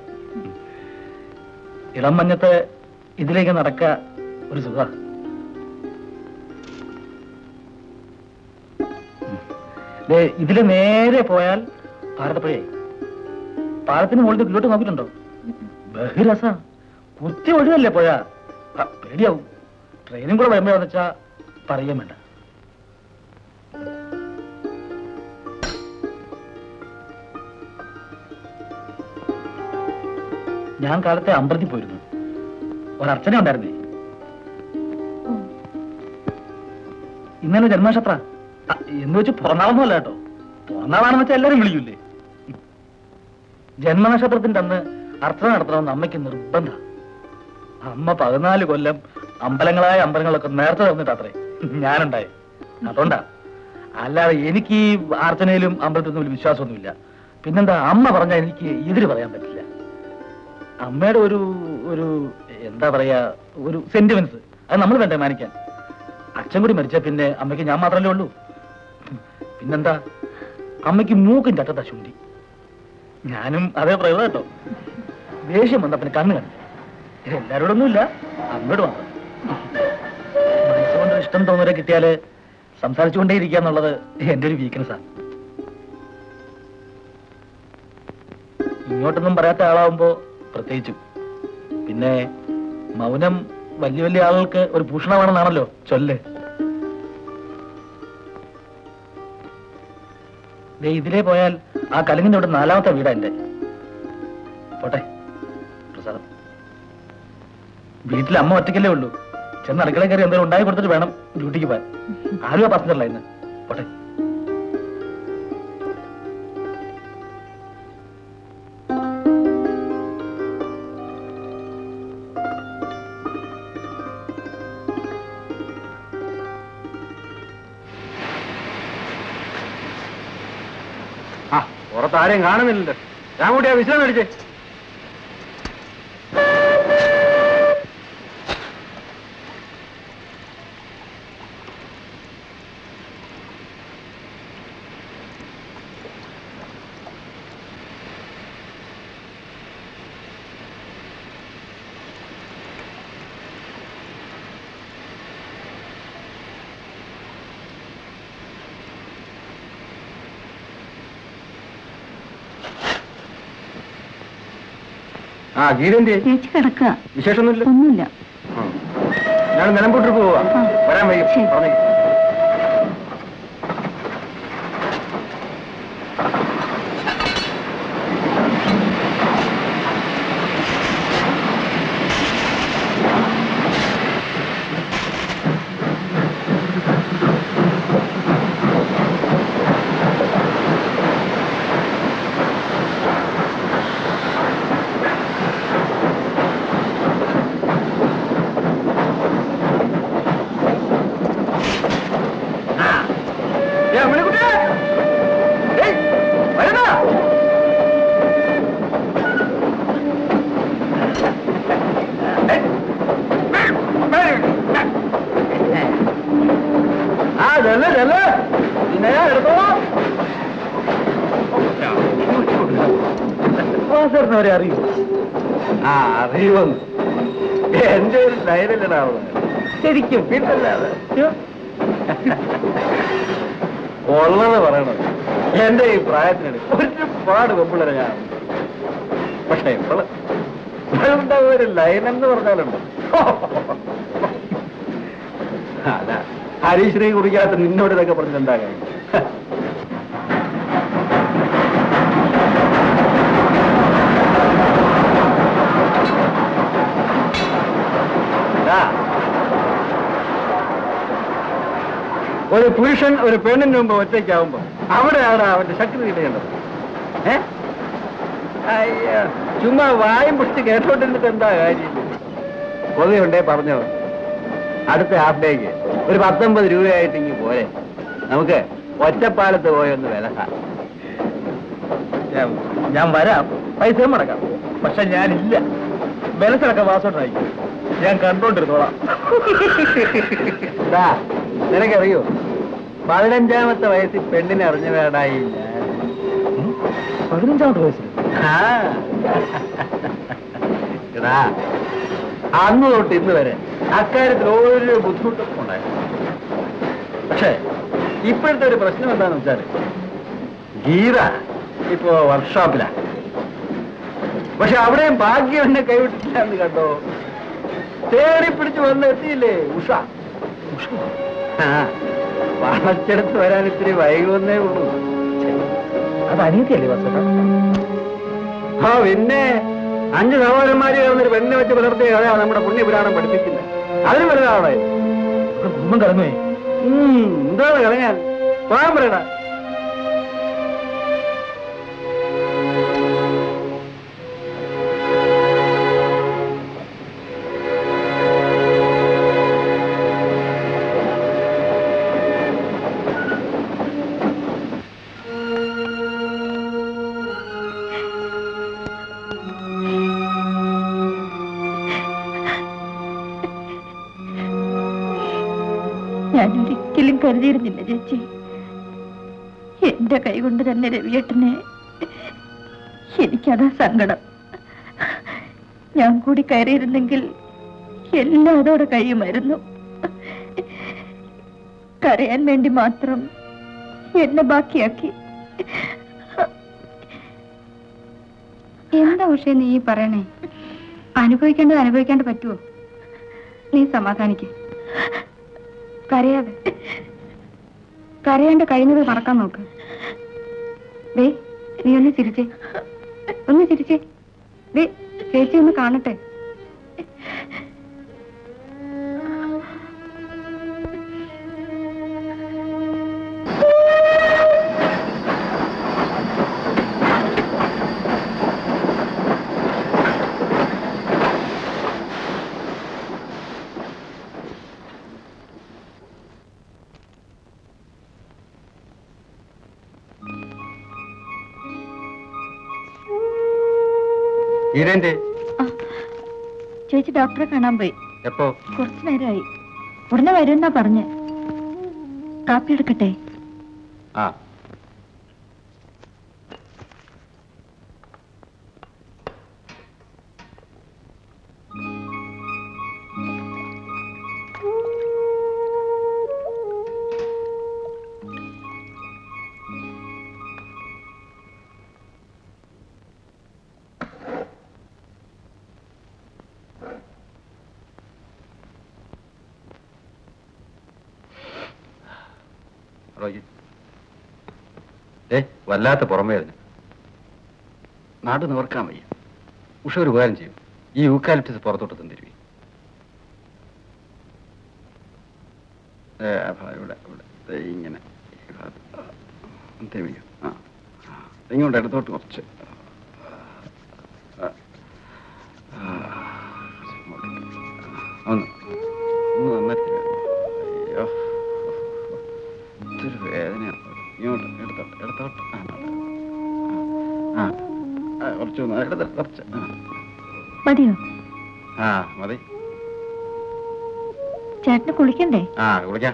ഇളം മഞ്ഞത്ത് ഇതിലേക്ക് നടക്ക ഒരു സുഖ ഇതില് നേരെ പോയാൽ ഭാരതപ്പുഴയായി പാലത്തിന് മുകളിൽ കിലോട്ട് നോക്കിയിട്ടുണ്ടോ ബഹിരസ കുത്തി ഒഴുകല്ലേ പോയാ ആ, പേടിയാവും ട്രെയിനും കൂടെ വരുമ്പോഴാന്ന് വെച്ചാ പറയാൻ വേണ്ട ഞാൻ കാലത്തെ അമ്പലത്തിൽ പോയിരുന്നു ഒരർച്ചന ഉണ്ടായിരുന്നേ ഇന്നലെ ജന്മനക്ഷത്ര ആ, എന്ന് വെച്ച് പിറന്നാളൊന്നുമല്ല കേട്ടോ പിറന്നാളാണെന്ന് വെച്ചാൽ എല്ലാരും വിളിക്കൂലേ ജന്മനക്ഷത്രത്തിന്റെ അന്ന് അർച്ചന നടത്തണമെന്ന് അമ്മയ്ക്ക് നിർബന്ധ അമ്മ പതിനാല് കൊല്ലം അമ്പലങ്ങളായ അമ്പലങ്ങളൊക്കെ നേരത്തെ തന്നിട്ടാത്രേ ഞാനുണ്ടായി അതുകൊണ്ടാ അല്ലാതെ എനിക്ക് ഈ അർച്ചനയിലും അമ്പലത്തിലൊന്നും വലിയ വിശ്വാസമൊന്നുമില്ല പിന്നെന്താ അമ്മ പറഞ്ഞാൽ എനിക്ക് എതിര് പറയാൻ പറ്റില്ല അമ്മയുടെ ഒരു ഒരു എന്താ പറയാ ഒരു സെന്റിമെന്റ്സ് അത് നമ്മൾ വേണ്ടേ മാനിക്കാൻ അച്ഛൻ കൂടി മരിച്ച പിന്നെ അമ്മയ്ക്ക് ഞാൻ മാത്രമല്ലേ ഉള്ളൂ പിന്നെന്താ അമ്മയ്ക്ക് മൂക്കിന്റെ അറ്റത്താ ചുണ്ടി ഞാനും അതേ പറയുന്നത് കേട്ടോ ദേഷ്യം വന്ന പിന്നെ കണ്ണ് കണ്ടു എല്ലാരോടൊന്നുമില്ല അമ്മയോട് മാത്രം മനസ്സുകൊണ്ട് ഇഷ്ടം തോന്നുന്നവരെ കിട്ടിയാല് സംസാരിച്ചുകൊണ്ടേ ഇരിക്കുക എന്നുള്ളത് എന്റെ ഒരു വീക്ക്നെസ്സാണ് ഇങ്ങോട്ടൊന്നും പറയാത്ത ആളാവുമ്പോ പ്രത്യേകിച്ചും പിന്നെ മൗനം വലിയ വലിയ ആളുകൾക്ക് ഒരു ഭൂഷണമാണെന്നാണല്ലോ ചൊല്ല് ദേ ഇതിലേ പോയാൽ ആ കലിങ്ങിന്റെ അവിടെ നാലാമത്തെ വീടാ എന്റെ പോട്ടെ പ്രസാദം വീട്ടിൽ അമ്മ ഒറ്റയ്ക്കല്ലേ ഉള്ളൂ ചെന്ന് അടുക്കള കയറി എന്തെങ്കിലും ഉണ്ടായി കൊടുത്തിട്ട് വേണം ഡ്യൂട്ടിക്ക് പോകാൻ ആരും ആ പാസഞ്ചറില്ല ഇന്ന് പോട്ടെ ആ പുറത്ത് ആരെയും കാണുന്നില്ലല്ലോ ഞാൻ കൂട്ടി ആ വിശ്രമം മേടിച്ചേ ആ ഗീതന്റെ ചേച്ചി കിടക്കുക വിശേഷമൊന്നുമില്ല ഒന്നുമില്ല ഞാൻ നിലമ്പൂട്ടിൽ പോവാ ആ. വരാൻ വൈകും ശരി. പറഞ്ഞേക്ക്. ഏ, അമ്മിണിക്കുട്ടിയെ! ഏയ്, വരുന്നാ? ഏയ്, ആ ചെല്ല് ചെല്ല് പിന്നെ എടുത്തോ വാസറിനവരെ അറിയൂ ആ അറിയുമെന്ന് എന്റെ ഒരു ധൈര്യല്ലടാ ശരിക്കും പിന്നല്ലാതെ ഉള്ളത് പറയണത് എന്റെ ഈ പ്രായത്തിന് ഒരുപാട് വെമ്പിളരെ ഞാൻ പക്ഷെ ഇപ്പോള് ഇപ്പോഴുണ്ട ഒരു ലൈൻ എന്ന് പറഞ്ഞാലുണ്ട് അല്ല ഹരീശ്രീ കുടിക്കാത്ത നിന്നോട് ഇതൊക്കെ പറഞ്ഞിട്ട് എന്താ കാര്യം ആ. ഒരു പുരുഷൻ ഒരു പെണ്ണിന് മുമ്പ് ഒറ്റയ്ക്കാവുമ്പോ അവിടെയാണ് അവന്റെ ശക്തി കിട്ടേണ്ടത് ഏ അയ്യോ ചുമ്മാ വായും പുഷ്ടി കേട്ടോണ്ടിരുന്നിട്ട് എന്താ കാര്യം കൊതിയുണ്ടേ പറഞ്ഞോ അടുത്ത ഹാഫ് ഡേക്ക് ഒരു പത്തൊമ്പത് രൂപയായിട്ട് ഇങ്ങ് പോരെ നമുക്ക് ഒറ്റപ്പാലത്ത് പോയൊന്ന് വില ഞാൻ ഞാൻ വരാം പൈസയും മടക്കാം പക്ഷെ ഞാനില്ല ബലത്തിലൊക്കെ വാസോട്ടായിരിക്കും ഞാൻ കണ്ടോണ്ടിരുന്നോളാം ദാ, നിനക്കറിയോ പതിനഞ്ചാമത്തെ വയസ്സിൽ പെണ്ണിനെ അറിഞ്ഞവരാടായി ഞാൻ പതിനഞ്ചാമത്തെ വയസ്സിൽ ആ. എടാ അന്ന് തൊട്ട് ഇന്ന് വരെ അക്കാര്യത്തിൽ ഒരു ബുദ്ധിമുട്ടും ഉണ്ടായിരുന്നു പക്ഷേ ഇപ്പോഴത്തെ ഒരു പ്രശ്നം എന്താന്ന് വെച്ചാൽ ഗീത ഇപ്പോ വർക്ക്ഷോപ്പിലാ പക്ഷെ അവിടെയും ഭാഗ്യം എന്നെ കൈവിട്ടിട്ടില്ല എന്ന് കണ്ടോ തേടി പിടിച്ച് വന്ന് എത്തിയില്ലേ ഉഷ ആ വളച്ചെടുത്ത് വരാൻ ഇത്തിരി വൈകുന്നേ ഉള്ളൂ അത് അനീതിയല്ലേ വാസോട്ട ആ പിന്നെ അഞ്ച് സഹോദരന്മാര് ഒരു പെണ്ണിനെ വെച്ച് പുലർത്തിയ കഥയാ നമ്മുടെ പുണ്യപുരാണം പഠിപ്പിക്കുന്നത് അതിന് വലുതാണ് കുടുംബം കടന്നുപോയി എന്താണ് കളയാൻ പോകാൻ പറയടാ ഞാൻ ഒരിക്കലും കരുതിയിരുന്നില്ല ചേച്ചി എന്റെ കൈകൊണ്ട് തന്നെ രവിയേട്ടനെ എനിക്കതാ സങ്കടം ഞാൻ കൂടി കയറിയിരുന്നെങ്കിൽ എല്ലാം അതോടെ കഴിയുമായിരുന്നു കരയാൻ വേണ്ടി മാത്രം എന്നെ ബാക്കിയാക്കി എന്താ ഉഷേ നീ ഈ പറയണേ അനുഭവിക്കേണ്ടത് അനുഭവിക്കാണ്ട് പറ്റുമോ നീ സമാധാനിക്ക് കരയാതെ കരയാണ്ട് കഴിഞ്ഞത് മറക്കാൻ നോക്ക് ദേ നീ ഒന്ന് ചിരിച്ചേ ഒന്ന് ചിരിച്ചേ ദേ ചേച്ചി ഒന്ന് കാണട്ടെ ഈരന്റെ ചേച്ചി ഡോക്ടറെ കാണാൻ പോയി എപ്പോ കുറച്ചു നേരമായി ഉടനെ വരുമെന്നാ പറഞ്ഞ് കാപ്പി എടുക്കട്ടെ ആ റോജി ഏ വല്ലാത്ത പുറമേതിന് നാട് നിവർക്കാൻ വയ്യ ഉഷ ഒരു ഉപകാരം ചെയ്യും ഈ യൂക്കാലിപ്റ്റസ് പുറത്തോട്ട് തന്നിരുവി ഇവിടെ ഇവിടെ ദേ ഇങ്ങനെ ഈ ഭാഗത്ത്. ആ, തെളിയും. ആ ആ. ഇങ്ങോട്ട് ഇടത്തോട്ട് കുറച്ച് ആ. ആ. ഇങ്ങോട്ട്. ആ. ഒന്ന് ഒന്ന് നന്നായിട്ട് അയ്യോ ഇതൊരു വേദനയാണ് ഇങ്ങോട്ട് എടുത്തോട്ട് എടുത്തോട്ട് ആ നട. ആ ആ, കുറച്ച് ഒന്ന് എടുത്തോട്ട് കുറച്ച് ആ. മതിയോ ആ മതി ചേട്ടന് കുളിക്കണ്ടേ ആ കുളിക്കാം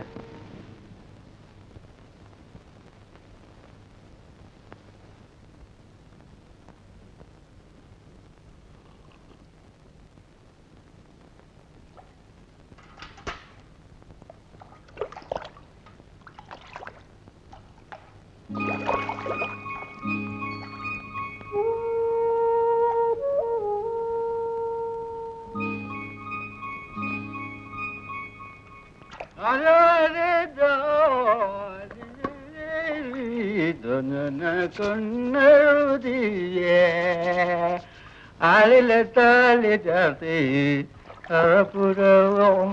കൊണ്ടെഴുതിയേ ആളിലെ താലി ചാർത്തി അറപ്പുരവും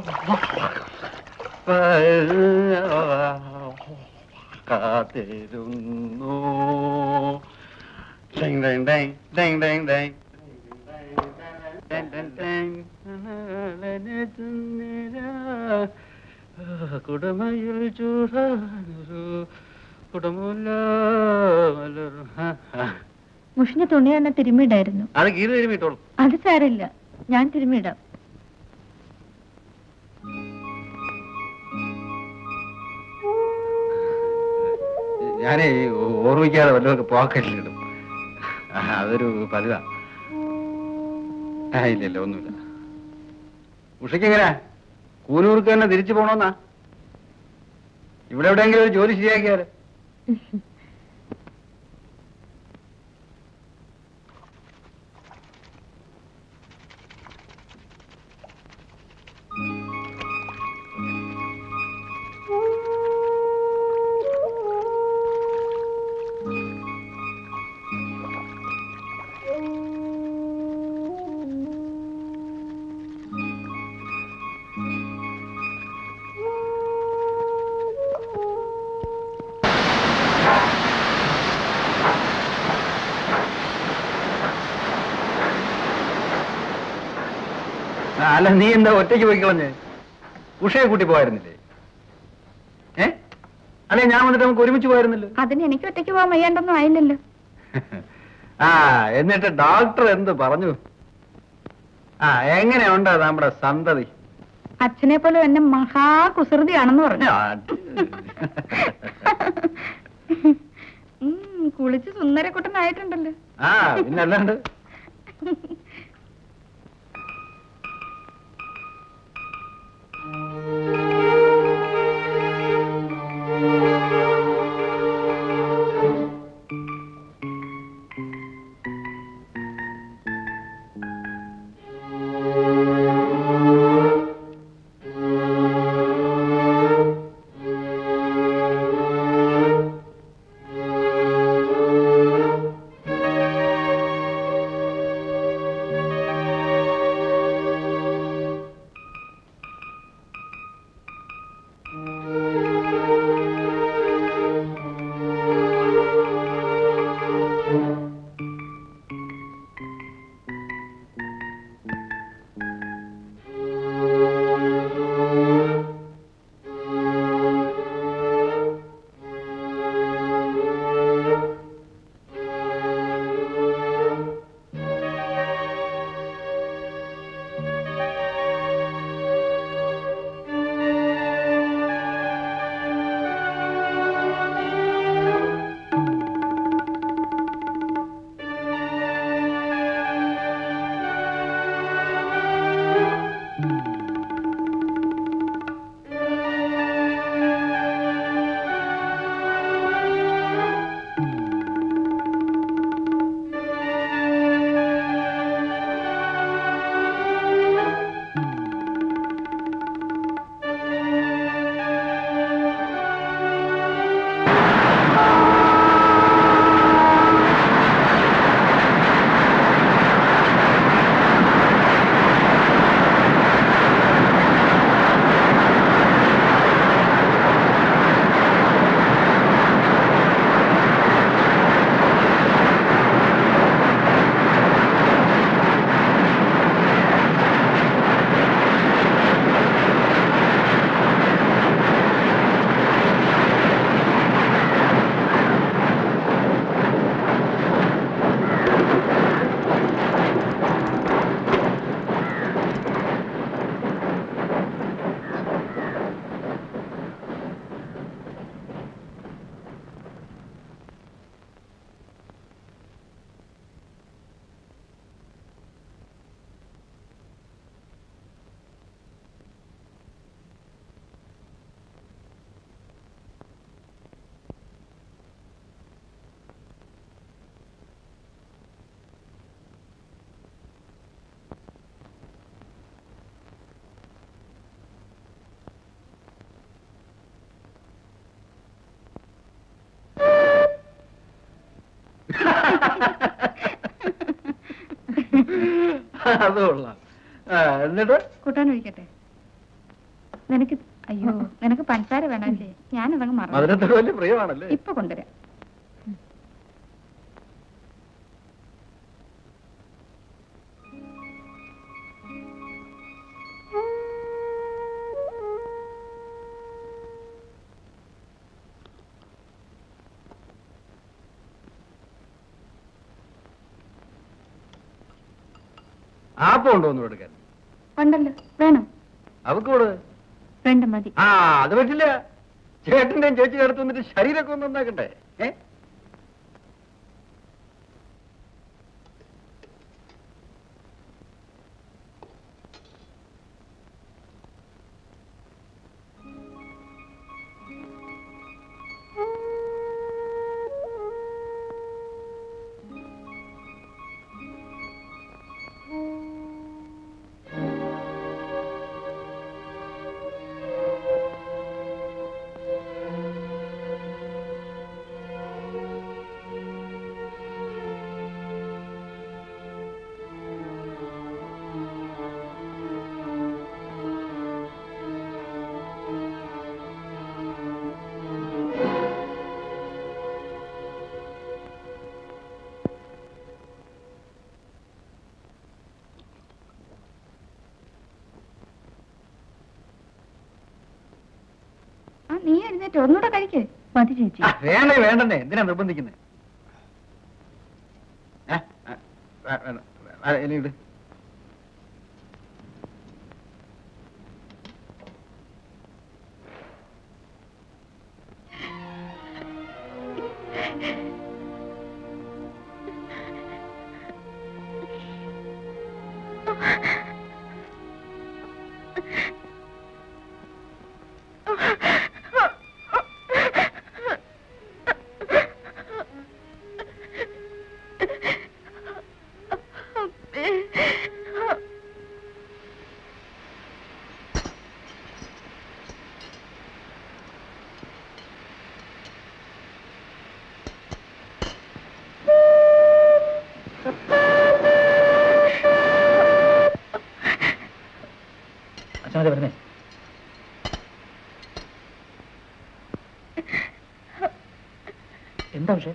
കാത്തിരുന്നു ഡെങ് ഡെങ് ഡെങ് ഡെങ് ഡെങ് ഡെങ് ഡെങ് ഡെങ് ഡെങ് കുടമയിൽ ചൂടാനൊരു കുടമുല്ല മലർ മുഷിഞ്ഞ തുണി തന്നെ തിരുമ്മിടായിരുന്നു അത് കീറി തരുമിട്ടോളൂ അത് സാരമില്ല ഞാൻ തിരുമ്മിടാം ഞാനേ ഓർമ്മിക്കാതെ വല്ലതൊക്കെ പോക്കറ്റിലിടും ആ, അതൊരു പതിവാ ആ ഇല്ല ഇല്ല ഒന്നുമില്ല ഉഷയ്ക്ക് എങ്ങനെയാ കൂനൂർക്ക് തന്നെ തിരിച്ചു പോണോന്നാ ഇവിടെ എവിടെയെങ്കിലും ഒരു ജോലി ശരിയാക്കിയാല് ആ, അല്ല നീ എന്താ ഒറ്റയ്ക്ക് പോയി കളഞ്ഞ് ഉഷയെ കൂട്ടി പോയിരുന്നില്ലേ ഏ അല്ലെ ഞാൻ വന്നിട്ട് നമുക്ക് ഒരുമിച്ച് പോയിരുന്നല്ലോ അതിന് എനിക്ക് ഒറ്റയ്ക്ക് പോകാൻ വയ്യാണ്ടൊന്നും ആയില്ലല്ലോ ആ എന്നിട്ട് ഡോക്ടർ എന്ത് പറഞ്ഞു ആ എങ്ങനെയുണ്ട് നമ്മുടെ സന്തതി അച്ഛനെ പോലെ എന്നെ മഹാ കുസൃതിയാണെന്ന് പറഞ്ഞു ഉം, കുളിച്ച് സുന്ദരക്കുട്ടനായിട്ടുണ്ടല്ലോ ആ പിന്നെ അല്ലാണ്ട് അത് കൊള്ളാം ആ, എന്നിട്ട് കൂട്ടാൻ ഒഴിക്കട്ടെ നിനക്ക് അയ്യോ നിനക്ക് പഞ്ചസാര വേണമല്ലേ ഞാനതങ്ങ് മറന്നു മധുരത്തോട് വലിയ പ്രിയമാണല്ലേ ഇപ്പൊ കൊണ്ടുവരാം ആപ്പ് കൊണ്ടുവന്നു കൊടുക്കാൻ ഉണ്ടല്ലോ വേണം അവക്ക് കൂടെ വേണ്ട മതി ആ അത് പറ്റില്ല ചേട്ടന്റെയും ചേച്ചി അടുത്ത് വന്നിട്ട് ശരീരമൊക്കെ ഒന്ന് നന്നാക്കട്ടെ ഏ ആ നീ എഴുന്നേറ്റ് ഒന്നുകൂടെ കഴിക്ക് മതി ചേച്ചി ആ, വേണ്ടേ വേണ്ടെന്നേ എന്തിനാ നിർബന്ധിക്കുന്നത് ഏ? ആ, ആ, വേണ്ട. ആ, ഇനി ഇട് അച്ഛനത് വരുന്നേ എന്താ പക്ഷേ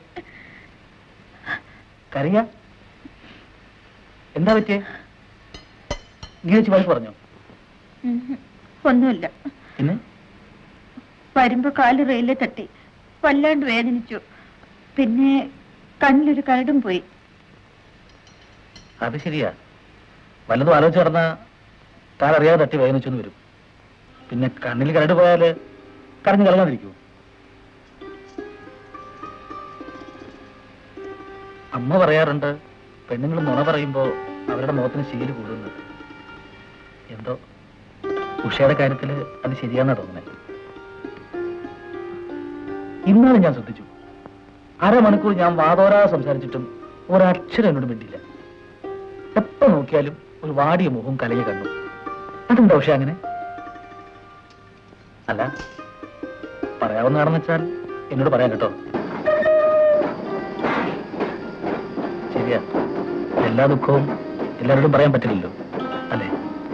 കരയ എന്താ പറ്റിയേ നീ വെച്ച് വഴക്ക് പറഞ്ഞോ ഒന്നുമില്ല പിന്നെ വരുമ്പോ കാല് റെയിലിൽ തട്ടി വല്ലാണ്ട് വേദനിച്ചു പിന്നെ കണ്ണിലൊരു കരടും പോയി അത് ശരിയാ വല്ലതും ആലോചിച്ച് നടന്ന താനറിയാതെ തട്ടി വേദനിച്ചെന്ന് വരും പിന്നെ കണ്ണിൽ കരട് പോയാല് കരഞ്ഞു കളയാതിരിക്കൂ അമ്മ പറയാറുണ്ട് പെണ്ണുങ്ങൾ നുണ പറയുമ്പോ അവരുടെ മുഖത്തിന് ശീല് കൂടുന്നു എന്തോ ഉഷയുടെ കാര്യത്തില് അത് ശരിയാന്നാ തോന്നുന്നത് ഇന്നാലും ഞാൻ ശ്രദ്ധിച്ചു അരമണിക്കൂർ ഞാൻ വാതോരാതെ സംസാരിച്ചിട്ടും ഒരക്ഷരം എന്നോട് മിണ്ടില്ല എപ്പോ നോക്കിയാലും ഒരു വാടിയ മുഖവും കലയെ കണ്ടു അതെന്താ പക്ഷെ അങ്ങനെ അല്ല പറയാവുന്നതാണെന്ന് വെച്ചാൽ എന്നോട് പറയാം കേട്ടോ ശരിയാ എല്ലാ ദുഃഖവും എല്ലാവരോടും പറയാൻ പറ്റില്ലല്ലോ അല്ലേ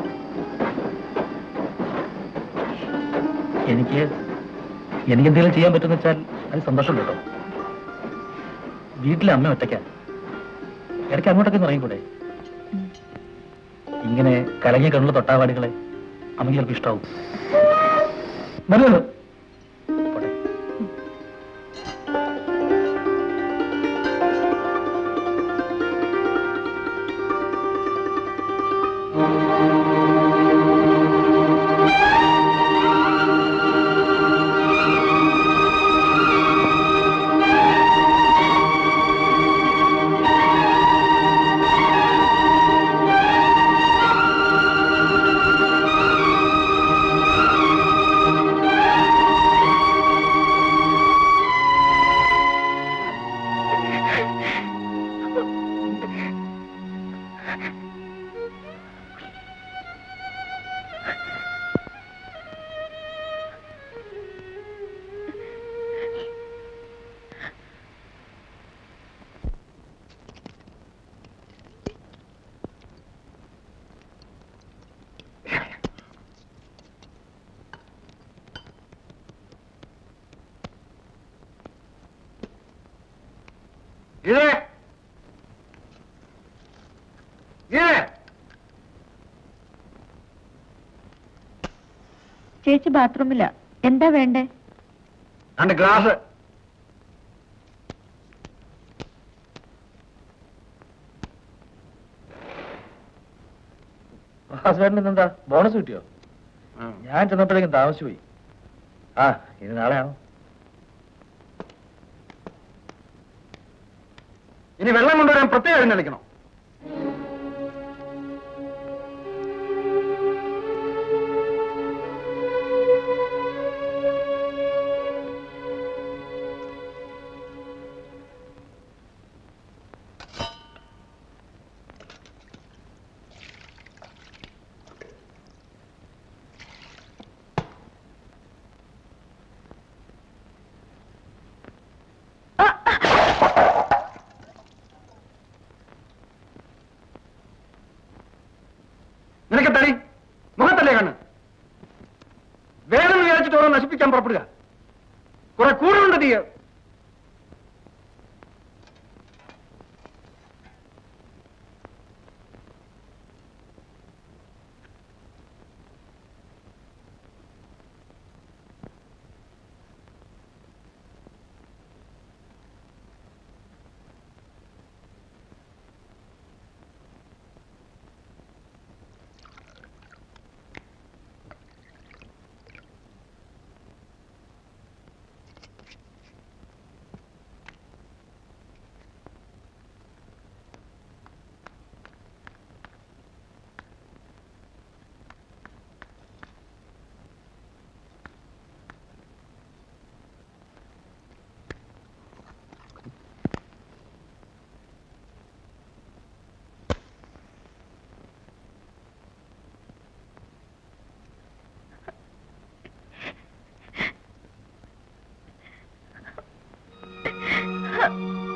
എനിക്ക് എനിക്ക് എന്തെങ്കിലും ചെയ്യാൻ പറ്റുമെന്ന് വെച്ചാൽ അത് സന്തോഷം കേട്ടോ വീട്ടിലെ അമ്മ ഒറ്റയ്ക്കാ ഇടയ്ക്ക് അങ്ങോട്ടൊക്കെ ഒന്ന് ഇറങ്ങിക്കൂടെ ഇങ്ങനെ കലങ്ങിയ കണ്ണുള്ള തൊട്ടാവാടികളെ അമ്മയ്ക്ക് ചിലപ്പോൾ ഇഷ്ടാവും മതിയല്ലോ പോട്ടെ. ഗീതേ ഗീതേ ചേച്ചി ബാത്റൂമില്ല എന്താ വേണ്ടേ രണ്ട് ഗ്ലാസ് ഹസ്ബൻഡിന് എന്താ ബോണസ് കിട്ടിയോ ഞാൻ ചെന്നപ്പോഴേക്കും താമസിച്ചു പോയി ആ ഇനി നാളെയാണോ ഇനി വെള്ളം കൊണ്ടുവരാൻ പ്രത്യേകം എഴുന്നള്ളിക്കണം നിനക്ക് തടി മുഖത്തല്ലേ കണ്ണ് വേണം വിചാരിച്ചിട്ട് ഓരോ നശിപ്പിക്കാൻ പുറപ്പെടുക കുറെ കൂടുതലുണ്ട് തീയ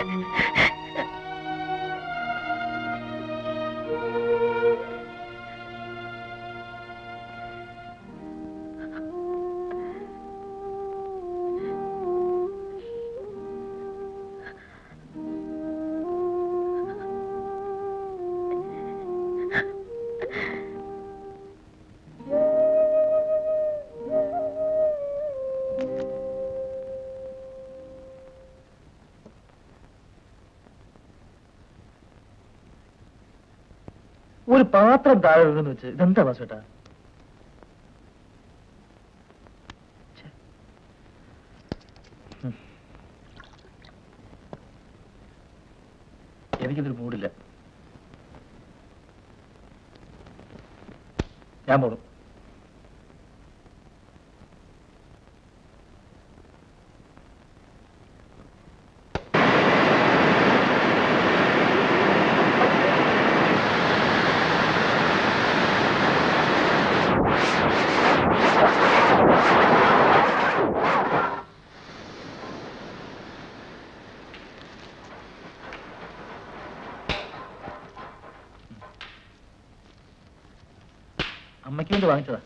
ഒരു പാത്രം താഴെ വീണെന്ന് വെച്ച് ഇതെന്താ വാസുവേട്ടാ ഛെ. ഉം. എനിക്കിതൊരു മൂടില്ല ഞാൻ പോടും അമ്മയ്ക്ക് വേണ്ടി വാങ്ങിച്ചതാ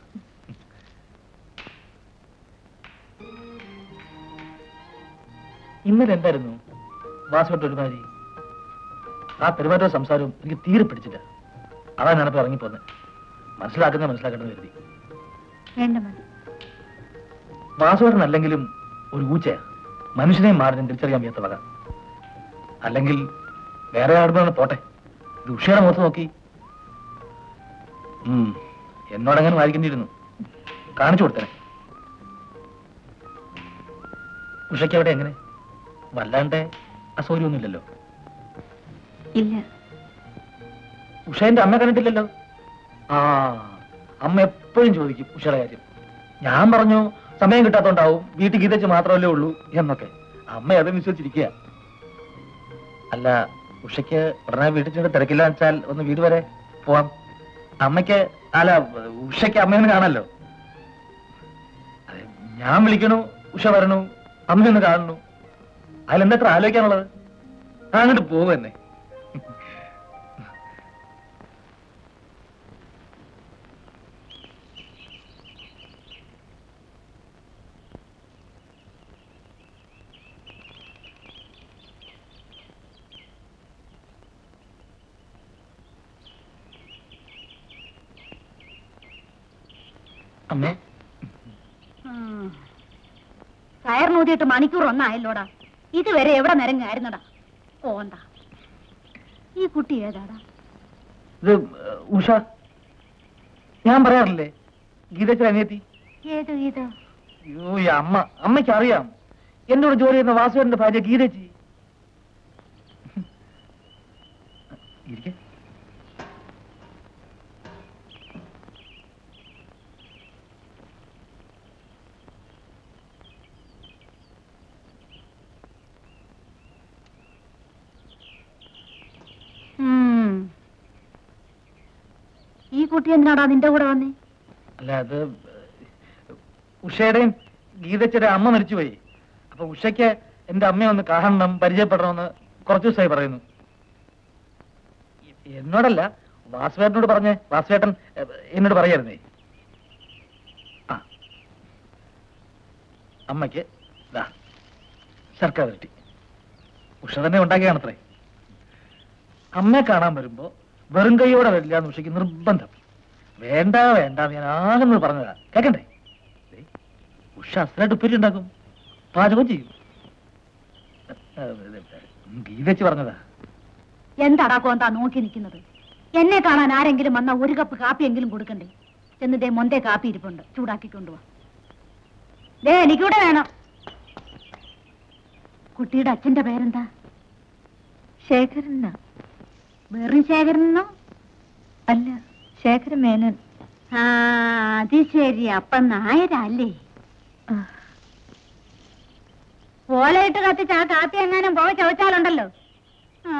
ഇന്നലെ എന്തായിരുന്നു വാസുവിട്ട് ഒരുമാതിരി ആ പെരുമാറ്റവും സംസാരവും എനിക്ക് തീരെ പിടിച്ചില്ല അതാ ഞാനിപ്പോ ഇറങ്ങിപ്പോന്നെ മനസ്സിലാക്കുന്ന മനസ്സിലാക്കേണ്ടത് കരുതി വേണ്ട മതി വാസുവേട്ടൻ അല്ലെങ്കിലും ഒരു ഊച്ചയാ മനുഷ്യനെ മാറി തിരിച്ചറിയാൻ വയ്യാത്ത വക അല്ലെങ്കിൽ വേറെ ആടുമ്പോഴാണ് പോട്ടെ ഇത് ഉഷയുടെ മുഖത്ത് നോക്കി ഉം, എന്നോടങ്ങനെ വായിക്കേണ്ടിയിരുന്നു കാണിച്ചു കൊടുത്തേ ഉഷയ്ക്ക് അവിടെ എങ്ങനെ വല്ലാണ്ട് അസൗകര്യമൊന്നുമില്ലല്ലോ ഇല്ല ഉഷേന്റെ അമ്മ കണ്ടിട്ടില്ലല്ലോ ആ അമ്മ എപ്പോഴും ചോദിക്കും ഉഷയുടെ കാര്യം ഞാൻ പറഞ്ഞു സമയം കിട്ടാത്തോണ്ടാവും വീട്ടിൽ ഗീതച്ച് മാത്രമല്ലേ ഉള്ളൂ എന്നൊക്കെ അമ്മ അതും വിശ്വസിച്ചിരിക്കുക അല്ല ഉഷയ്ക്ക് ഉടനെ വീട്ടിൽ ചെന്ന് തിരക്കില്ല വെച്ചാൽ ഒന്ന് വീട് വരെ പോവാം അമ്മയ്ക്ക് അല്ല ഉഷയ്ക്ക് അമ്മയൊന്ന് കാണാലോ അതെ, ഞാൻ വിളിക്കണു ഉഷ വരണു അമ്മയൊന്ന് കാണുന്നു അതിലെന്താ എത്ര ആലോചിക്കാനുള്ളത് ആ, അങ്ങോട്ട് പോകും തന്നെ അമ്മേ കയറിനൂതിയിട്ട് മണിക്കൂർ ഒന്നായല്ലോടാ ഇതുവരെ എവിടെ നിരങ്ങായിരുന്നടാ ഓന്താ ഈ കുട്ടി ഏതാടാ ഇത് ഏഹ്, ഉഷ ഞാൻ പറയാറില്ലേ ഗീതച്ചൻ അനിയത്തി ഏത് ഇത് അയ്യോ ഈ അമ്മ അമ്മയ്ക്ക് അറിയാം എന്നോട് ജോലി ചെയ്യുന്ന വാസുവിന്റെ ഭാര്യ ഗീതച്ചി ഇരിക്കെ ഉം. ഈ കുട്ടി എന്തിനാടാ നിന്റെ കൂടെ വന്നേ അല്ല അത് ഉഷയുടെയും ഗീതച്ചയുടെ അമ്മ മരിച്ചുപോയി അപ്പൊ ഉഷയ്ക്ക് എന്റെ അമ്മയെ ഒന്ന് കാണണം പരിചയപ്പെടണമെന്ന് കുറച്ചു ദിവസമായി പറയുന്നു എ- എന്നോടല്ല വാസുവേട്ടനോട് പറഞ്ഞേ വാസുവേട്ടൻ എ, എന്നോട് പറയായിരുന്നേ ആ അമ്മയ്ക്ക് ദാ സർക്കാർ കിട്ടി ഉഷ തന്നെ ഉണ്ടാക്കിയാണത്രേ അമ്മയെ കാണാൻ വരുമ്പോ വെറും കൈയോടെ വരില്ല എന്ന് ഉഷയ്ക്ക് നിർബന്ധം വേണ്ട വേണ്ട എന്ന് ഞാൻ ആകുന്നത് പറഞ്ഞതാ കേക്കണ്ടേ ദേ, ഉഷ അസലായിട്ട് ഉപ്പേരി ഉണ്ടാക്കും പാചകം ചെയ്യും ഏ, ഏ, ഏ, ഗീത വെച്ച് പറഞ്ഞതാ എന്താടാ കോന്താ നോക്കി നിൽക്കുന്നത് എന്നെ കാണാൻ ആരെങ്കിലും വന്ന ഒരു കപ്പ് കാപ്പിയെങ്കിലും കൊടുക്കണ്ടേ ചെന്ന് ദേ മൊന്തേ കാപ്പി ഇരിപ്പുണ്ട് ചൂടാക്കി കൊണ്ടുപോവാ ദേ എനിക്കൂടെ വേണം കുട്ടിയുടെ അച്ഛന്റെ പേരെന്താ ശേഖരനാ വെറും ശേഖരനോ അല്ല ശേഖര മേനൻ ആ അത് ശരി അപ്പൊ നായരല്ലേ ഓലയിട്ട് കത്തിച്ച് ആ കാപ്പി എങ്ങാനും പോയി ചോദിച്ചാലുണ്ടല്ലോ ആ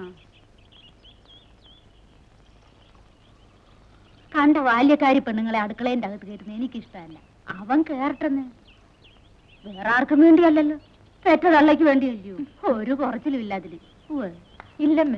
കണ്ട ബാല്യക്കാരി പെണ്ണുങ്ങളെ അടുക്കളേന്റെ അകത്ത് കയറ്റുന്നത് എനിക്കിഷ്ടമല്ല അവൻ കേറട്ടെന്ന് വേറെ ആർക്കും വേണ്ടിയല്ലല്ലോ പെറ്റ തള്ളയ്ക്ക് വേണ്ടിയല്ലയോ ഒരു കുറച്ചിലും ഇല്ല അതില് ഉവ്വ്. ഇല്ലമ്മേ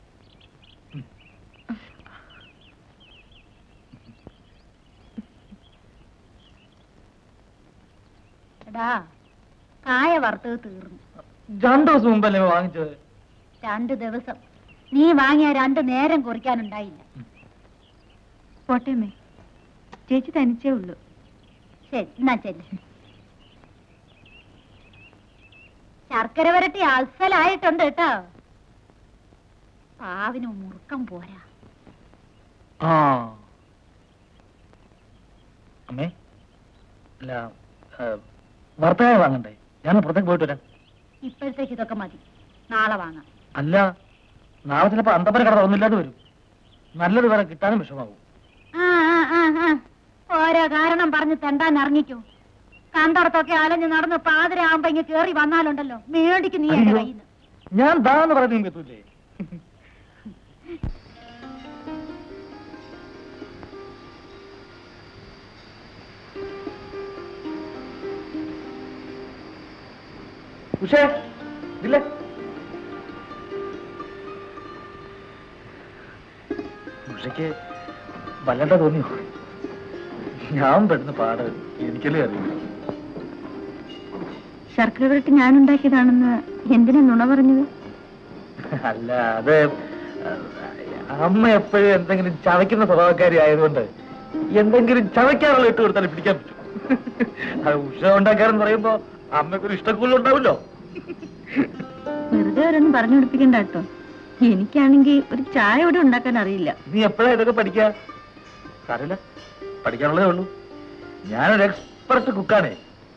എടാ കായ വറുത്തത് തീർന്നു രണ്ടു ദിവസം മുമ്പല്ലേ വാങ്ങിച്ചത് രണ്ട് ദിവസം നീ വാങ്ങിയ രണ്ട് നേരം കുറിക്കാനുണ്ടായില്ല പോട്ടേമ്മേ ചേച്ചി തനിച്ചേ ഉള്ളൂ ശരി എന്നാ ചെല്ല് ശർക്കര വരട്ടി അസലായിട്ടുണ്ട് കേട്ടോ പാവിന് മുറുക്കം പോരാ ആ അമ്മേ അല്ല വർത്തമാന വാങ്ങണ്ടേ ഞാൻ പുറത്തേക്ക് പോയിട്ട് വരാം ഇപ്പോഴത്തേക്ക് ഇതൊക്കെ മതി നാളെ വാങ്ങാം അല്ല നാളെ ചിലപ്പോ അന്തപ്പന കട തുറന്നില്ലാതെ വരും നല്ലത് വേറെ കിട്ടാനും വിഷമാവും ആ ആ ആ ആ ഓരോ കാരണം പറഞ്ഞ് തെണ്ടാൻ ഇറങ്ങിക്കോ കണ്ടടത്തൊക്കെ അലഞ്ഞ് നടന്ന് പാതിരാകുമ്പോ ഇങ്ങ് കേറി വന്നാലുണ്ടല്ലോ മേടിക്ക് നീ എന്റെ അയ്യോ. കയ്യിൽ ഞാൻ താന്ന് പറയുന്നത് നിങ്ങൾക്ക് എത്തൂലേ ഉഷേ ഇല്ലേ ഉഷയ്ക്ക് വല്ലണ്ട തോന്നിയോ ഞാൻ പെടുന്ന പാട് എനിക്കല്ലേ അറിയില്ല ശർക്കര വരട്ടി ഞാൻ ഉണ്ടാക്കിയതാണെന്ന് എന്തിനാ നുണ പറഞ്ഞത് അല്ല അത് അമ്മ എപ്പോഴും എന്തെങ്കിലും ചവയ്ക്കുന്ന സ്വഭാവക്കാരി ആയതുകൊണ്ട് എന്തെങ്കിലും ചവയ്ക്കാറുള്ള ഇട്ട് കൊടുത്താൽ പിടിക്കാൻ പറ്റും അത് ഉഷ ഉണ്ടാക്കാറെന്ന് പറയുമ്പോ അമ്മയ്ക്കൊരു ഇഷ്ടക്കൂടുതൽ ഉണ്ടാവില്ലോ വെറുതെ അവരൊന്നും പറഞ്ഞു പിടിപ്പിക്കണ്ട കേട്ടോ എനിക്കാണെങ്കിൽ ഒരു ചായ ഇവിടെ ഉണ്ടാക്കാൻ അറിയില്ല നീ എപ്പോഴാ ഇതൊക്കെ പഠിക്കാ സാരമില്ല പഠിക്കാനുള്ളതേ ഉള്ളൂ ഞാനൊരു എക്സ്പെർട്ട് കുക്കാണേ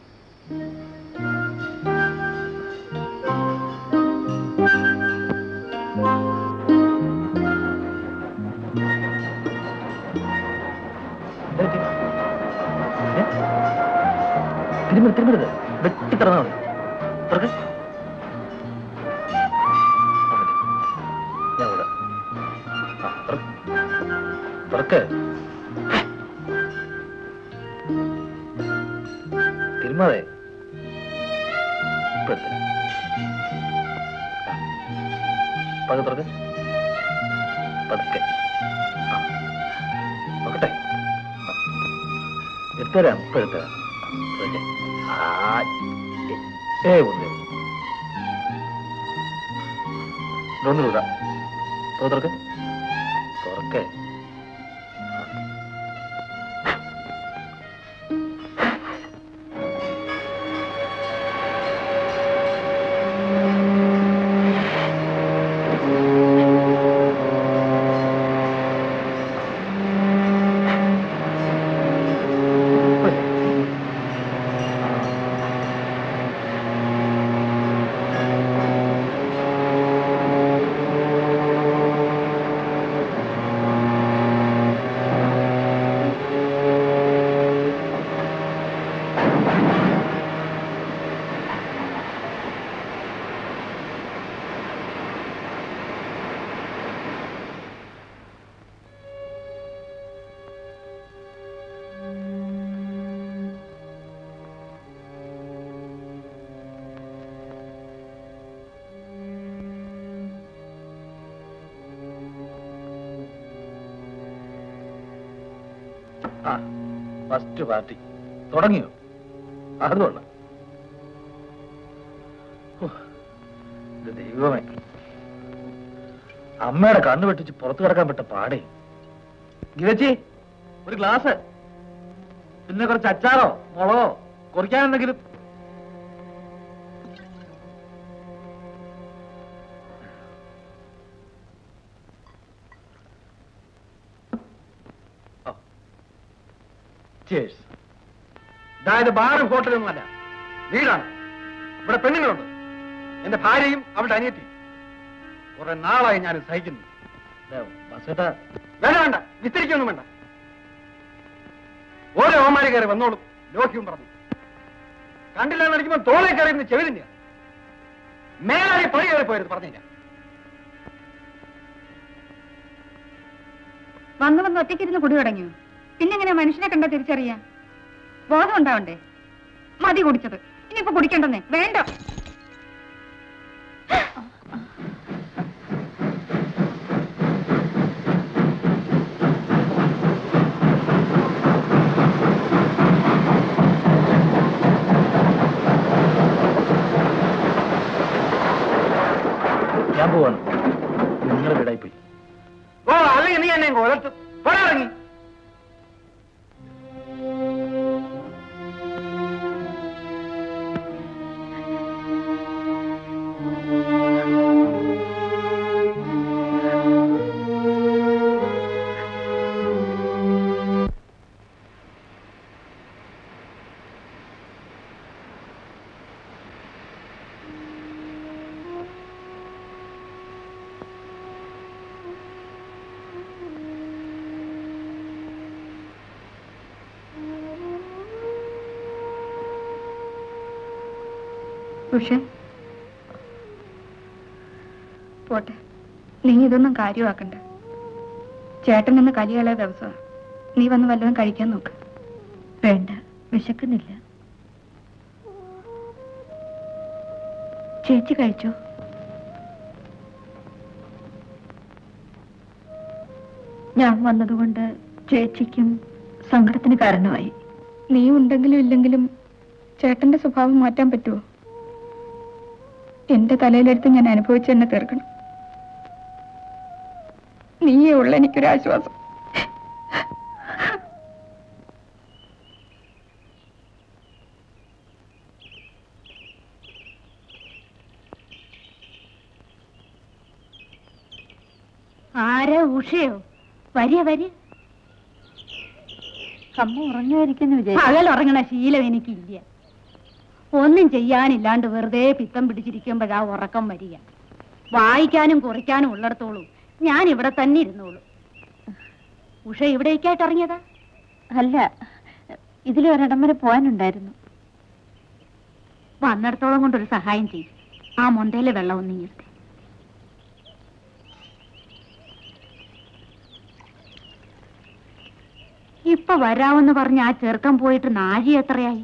എന്താ പറ്റി? ഏ? തിരുമ്പരുത് തിരുമ്പരുത് വെട്ടി തുറന്നാ മതി തുറക്ക് ആ, മതി. ഞാൻ വിടാം ആ, തുറക്ക്. തുറക്ക് തിരുമാതെ ഇപ്പൊ എടുത്ത്. ആ. പതുക്കെ തുറക്ക് പതുക്കെ ആ. നോക്കട്ടെ ആ. എടുത്തുതരാം ഇപ്പൊ എടുത്തുതരാം ആ, തുറക്ക്. ആ, ഏ, ഏ ഒന്നേ ഉള്ളൂ. ഇതൊന്നും വിടാം തുറക്ക് തുറക്കേ ആ ഫസ്റ്റ് പാർട്ടി തുടങ്ങിയോ അത് കൊള്ളാം ഹോ, ഇത് ദൈവമേ അമ്മയുടെ കണ്ണു വെട്ടിച്ച് പുറത്തു കിടക്കാൻ പറ്റ പാടേ ഗിരച്ചി ഒരു ഗ്ലാസ് പിന്നെ കുറച്ച് അച്ചാറോ മുളകോ കുറിക്കാൻ എന്തെങ്കിലും ചേഴ്സ് അതായത് ബാറും ഹോട്ടലൊന്നുമല്ല വീടാണ് ഇവിടെ പെണ്ണുങ്ങളുണ്ട് എന്റെ ഭാര്യയും അവളുടെ അനിയത്തിയും കുറെ നാളായി ഞാൻ സഹിക്കുന്നു ബസേട്ടാ വേണ്ട വേണ്ട വിസ്തരിക്കൊന്നും വേണ്ട ഓരോ ഓമാരി കയറി വന്നോളും ലോഹ്യവും പറഞ്ഞു കണ്ടില്ല എന്നടിക്കുമ്പോൾ തോളെ കയറി ഇന്ന് ചെവി തന്നെയാ മേലായി പണി കയറി പോയത് പറഞ്ഞില്ല വന്ന് വന്ന് ഒറ്റയ്ക്കിരുന്ന് കുടി തുടങ്ങിയോ പിന്നെ എങ്ങനെ മനുഷ്യനെ കണ്ടാ തിരിച്ചറിയാ ബോധം ഉണ്ടാവണ്ടേ മതി കുടിച്ചത് ഇനിയിപ്പോ കുടിക്കണ്ടെന്നേ വേണ്ട ഞാൻ പോവാണ് നിങ്ങളുടെ വീടായി പോയി ഓ അല്ലെങ്കിൽ നീ എന്നെ കൊലത്തും ഇറങ്ങി ഉഷേ പോട്ടെ നീ ഇതൊന്നും കാര്യമാക്കണ്ട ചേട്ടൻ ഇന്ന് കലികളെ ദിവസമാ നീ വന്ന് വല്ലതും കഴിക്കാൻ നോക്ക് വേണ്ട വിശക്കുന്നില്ല ചേച്ചി കഴിച്ചോ ഞാൻ വന്നതുകൊണ്ട് ചേച്ചിക്കും സങ്കടത്തിന് കാരണമായി നീ ഉണ്ടെങ്കിലും ഇല്ലെങ്കിലും ചേട്ടന്റെ സ്വഭാവം മാറ്റാൻ പറ്റുമോ എന്റെ തലയിലെടുത്ത് ഞാൻ അനുഭവിച്ച് തന്നെ തീർക്കണം നീയേ ഉള്ള എനിക്കൊരാശ്വാസം ആരാ ഉഷയോ വരിക വരിക അമ്മ ഉറങ്ങായിരിക്കുന്നു വിജയ് പകൽ ഉറങ്ങണ ശീലം എനിക്കില്ല ഒന്നും ചെയ്യാനില്ലാണ്ട് വെറുതെ പിത്തം പിടിച്ചിരിക്കുമ്പോഴാ ഉറക്കം വരിക വായിക്കാനും കുറിക്കാനും ഉള്ളിടത്തോളൂ ഞാൻ ഇവിടെ തന്നെ ഇരുന്നോളൂ ഉഷ ഇവിടേക്കായിട്ട് ഇറങ്ങിയതാ അല്ല ഇതിൽ ഒരിടം വരെ പോകാനുണ്ടായിരുന്നു വന്നിടത്തോളം കൊണ്ടൊരു സഹായം ചെയ്യും ആ മൊന്തയിലെ വെള്ളം ഒന്ന് ഇങ്ങെടുത്തെ ഇപ്പൊ വരാമെന്ന് പറഞ്ഞ് ആ ചെറുക്കം പോയിട്ട് നാഴി എത്രയായി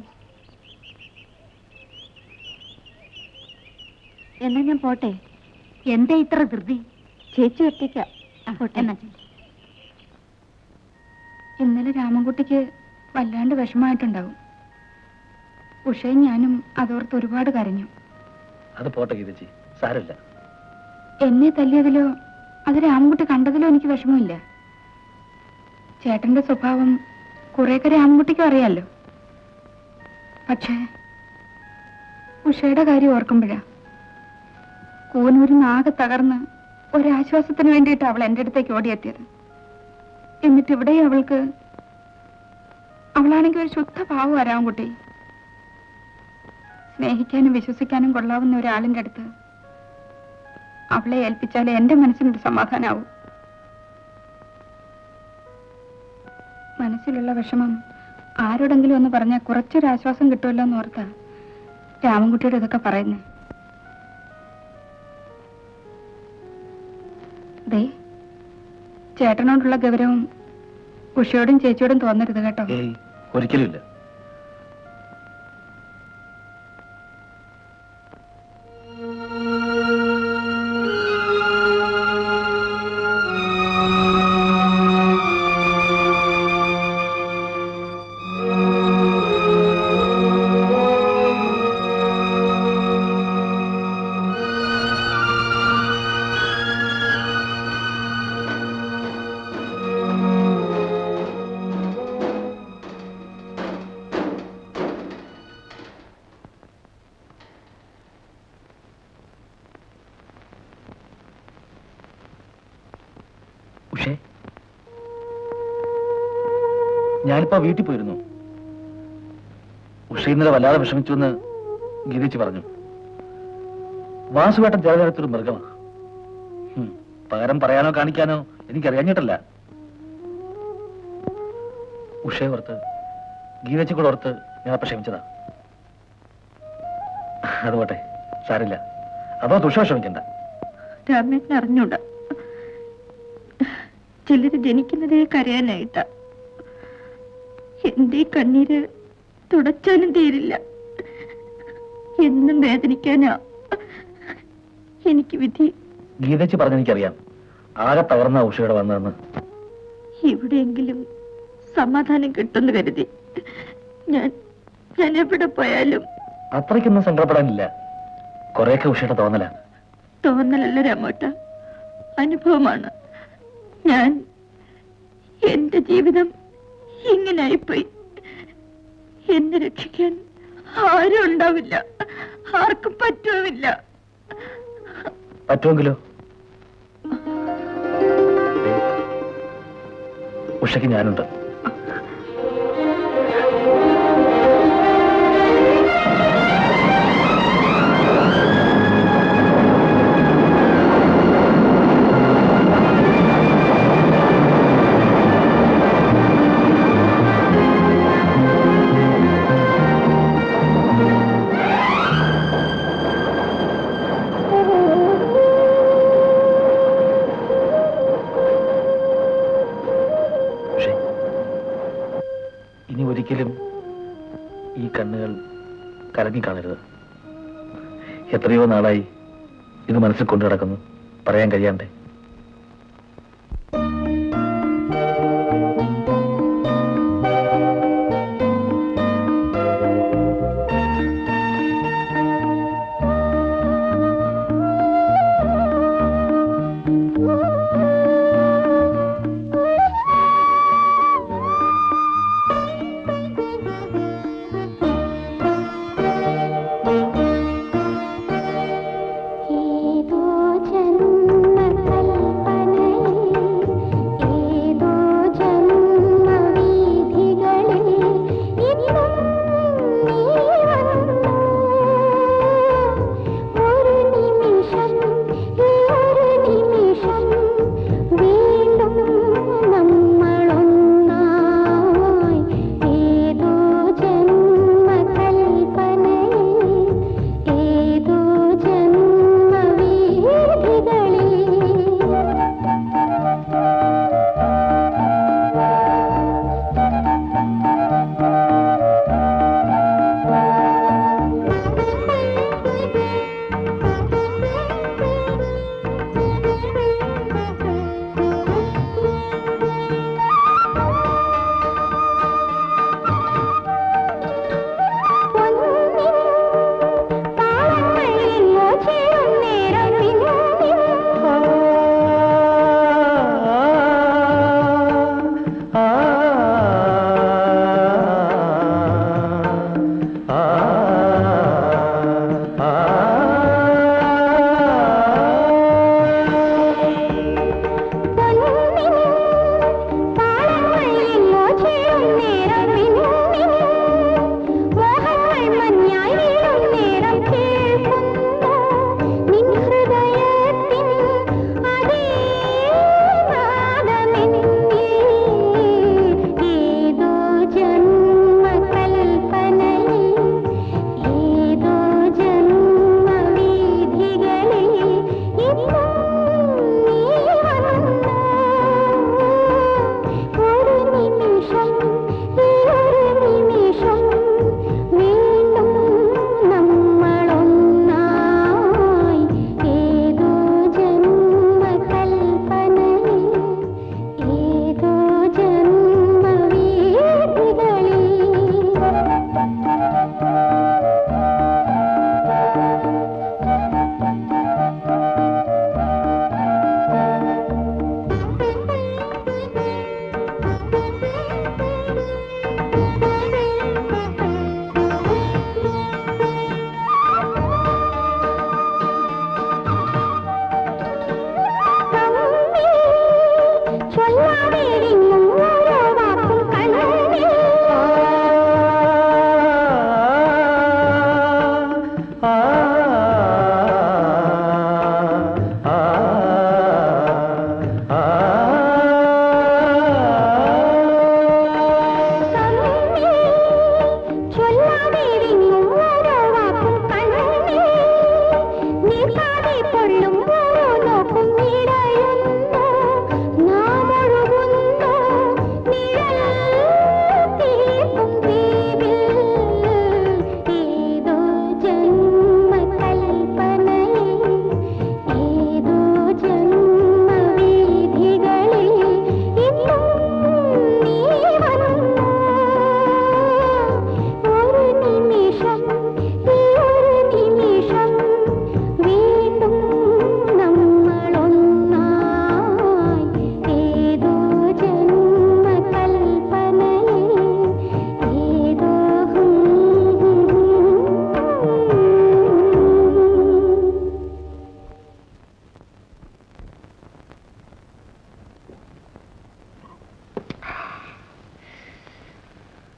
എന്നാ ഞാൻ പോട്ടെ എന്താ ഇത്ര ധൃതി ചേച്ചി ഒറ്റയ്ക്ക ആ, എന്നാ ചെല്ല്. ഇന്നലെ രാമൻകുട്ടിക്ക് വല്ലാണ്ട് വിഷമമായിട്ടുണ്ടാവും ഉഷയും ഞാനും അതോർത്ത് ഒരുപാട് കരഞ്ഞു അത് പോട്ടെ ഗീതച്ചി സാരമില്ല എന്നെ തല്ലിയതിലോ അത് രാമൻകുട്ടി കണ്ടതിലോ എനിക്ക് വിഷമമില്ല ചേട്ടന്റെ സ്വഭാവം കുറേയൊക്കെ രാമൻകുട്ടിക്കും അറിയാലോ പക്ഷേ ഉഷയുടെ കാര്യം ഓർക്കുമ്പോഴാ കൂനൂരിൽ ആകെ തകർന്ന് ഒരാശ്വാസത്തിന് വേണ്ടിയിട്ട് അവൾ എൻ്റെ അടുത്തേക്ക് ഓടിയെത്തിയത് എന്നിട്ട് ഇവിടെ അവൾക്ക് അവളാണെങ്കിൽ ഒരു ശുദ്ധ പാവം രാമൻകുട്ടി സ്നേഹിക്കാനും വിശ്വസിക്കാനും കൊള്ളാവുന്ന ഒരാളിന്റെ അടുത്ത് അവളെ ഏൽപ്പിച്ചാലേ എന്റെ മനസ്സിനൊരു സമാധാനാവൂ മനസ്സിലുള്ള വിഷമം ആരോടെങ്കിലും ഒന്ന് പറഞ്ഞാൽ കുറച്ചൊരു ആശ്വാസം കിട്ടുമല്ലോ എന്ന് ഓർത്താ രാമൻകുട്ടിയോട് ഇതൊക്കെ പറയുന്നേ ദേ ചേട്ടനോടുള്ള ഗൗരവം ഉഷയോടും ചേച്ചിയോടും തോന്നരുത് കേട്ടോ ഏയ് ഒരിക്കലും ഇല്ല ഉഷേ ഞാനിപ്പോ വീട്ടിൽ പോയിരുന്നു ഉഷ ഇന്നലെ വല്ലാതെ വിഷമിച്ചു എന്ന് ഗീതിച്ച് പറഞ്ഞു വാസുവേട്ടൻ തിരഞ്ഞെടുത്തൊരു മൃഗമാണ് ഹും, പകരം പറയാനോ കാണിക്കാനോ എനിക്കറിയാഞ്ഞിട്ടല്ല ഉഷയെ ഓർത്ത് ഗീതച്ചി കൂടെ ഓർത്ത് ഞാൻ അപ്പൊ ക്ഷമിച്ചതാ അത് പോട്ടെ സാരില്ല അതോ തുഷ ക്ഷമിക്കണ്ട രാമേട്ടൻ അറിഞ്ഞൂടാ ചിലര് ജനിക്കുന്നതേ കരയാനായിട്ടാ എന്റെ ഈ കണ്ണീര് തുടച്ചാലും തീരില്ല എന്നും വേദനിക്കാനാ എനിക്ക് വിധി ഗീതച്ച് പറഞ്ഞ എനിക്കറിയാം ആകെ തകർന്ന ഉഷയുടെ വന്നതെന്ന് എവിടെയെങ്കിലും സമാധാനം കിട്ടുമെന്ന് കരുതി ഞാൻ ഞാൻ എവിടെ പോയാലും അത്രയ്ക്കൊന്നും സങ്കടപ്പെടാനില്ല കുറെയൊക്കെ ഉഷയുടെ തോന്നല തോന്നലല്ല രാമോട്ട അനുഭവമാണ് ഞാൻ എന്റെ ജീവിതം ഇങ്ങനായിപ്പോയി എന്നെ രക്ഷിക്കാൻ ആരും ഉണ്ടാവില്ല ആർക്കും പറ്റുമില്ല പറ്റുമെങ്കിലോ ദേ, ഉഷയ്ക്ക് ഞാനുണ്ട് പക്ഷേ ഇനി ഒരിക്കലും ഈ കണ്ണുകൾ കലങ്ങി കാണരുത് എത്രയോ നാളായി ഇത് മനസ്സിൽ കൊണ്ടു നടക്കുന്നു പറയാൻ കഴിയാണ്ടേ ഏതോ ജന്മകൽപ്പനയിൽ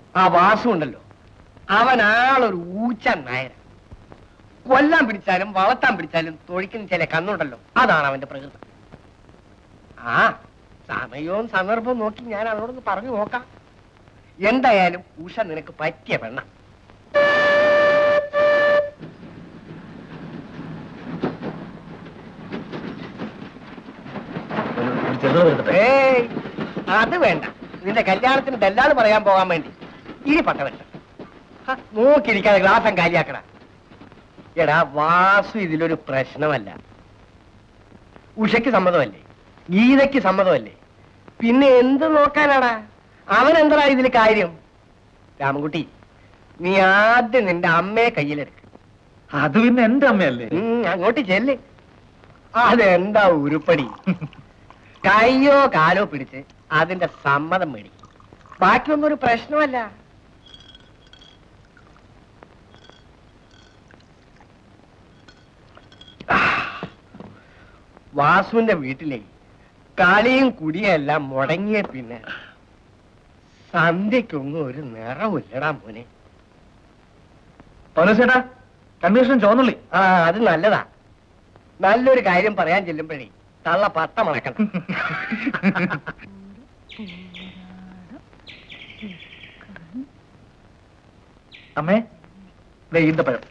ആ വാസു ഉണ്ടല്ലോ അവൻ ആളൊരു ഊച്ച നായര കൊല്ലാൻ പിടിച്ചാലും വളർത്താൻ പിടിച്ചാലും തൊഴിക്കുന്ന ചില കണ്ണുണ്ടല്ലോ അതാണ് അവന്റെ പ്രകൃതം ആ സമയവും സന്ദർഭവും നോക്കി ഞാൻ അവളോടൊന്ന് പറഞ്ഞു നോക്കാം എന്തായാലും ഉഷ നിനക്ക് പറ്റിയ പെണ്ണ ഒരു ഒരു ചെറുത് എടുക്കട്ടെ ഏയ് അത് വേണ്ട നിന്റെ കല്യാണത്തിന് ദല്ലാള് പറയാൻ പോകാൻ വേണ്ടി ഇനി പട്ടവല്ല നോക്കിയിരിക്കാതെ ഗ്ലാസം കാലിയാക്കട എടാ വാസു ഇതിലൊരു പ്രശ്നമല്ല ഉഷയ്ക്ക് സമ്മതമല്ലേ ഗീതയ്ക്ക് സമ്മതമല്ലേ പിന്നെ എന്ത് നോക്കാനാടാ അവൻ എന്താ ഇതിൽ കാര്യം രാമൻകുട്ടി നീ ആദ്യം നിന്റെ അമ്മയെ കയ്യിലെടുക്ക അത് പിന്നെ എന്റെ അമ്മയല്ലേ ഉം, അങ്ങോട്ട് ചെല്ല് അതെന്താ ഉരുപ്പടി കയ്യോ കാലോ പിടിച്ച് അതിന്റെ സമ്മതം മേടി ബാക്കിയൊന്നും ഒരു പ്രശ്നമല്ല ആ, വാസുവിന്റെ വീട്ടിലെ കളിയും കുടിയും എല്ലാം മുടങ്ങിയ പിന്നെ സന്ധ്യക്കൊന്നും ഒരു നിറവില്ലടാ മോനെ പൗലോസേട്ടാ കമ്മീഷൻ ചോന്നുള്ളി ആ അത് നല്ലതാ നല്ലൊരു കാര്യം പറയാൻ ചെല്ലുമ്പോഴേ തള്ള പത്ത മണക്കണം അമ്മേ ദേ ഈന്തപ്പഴം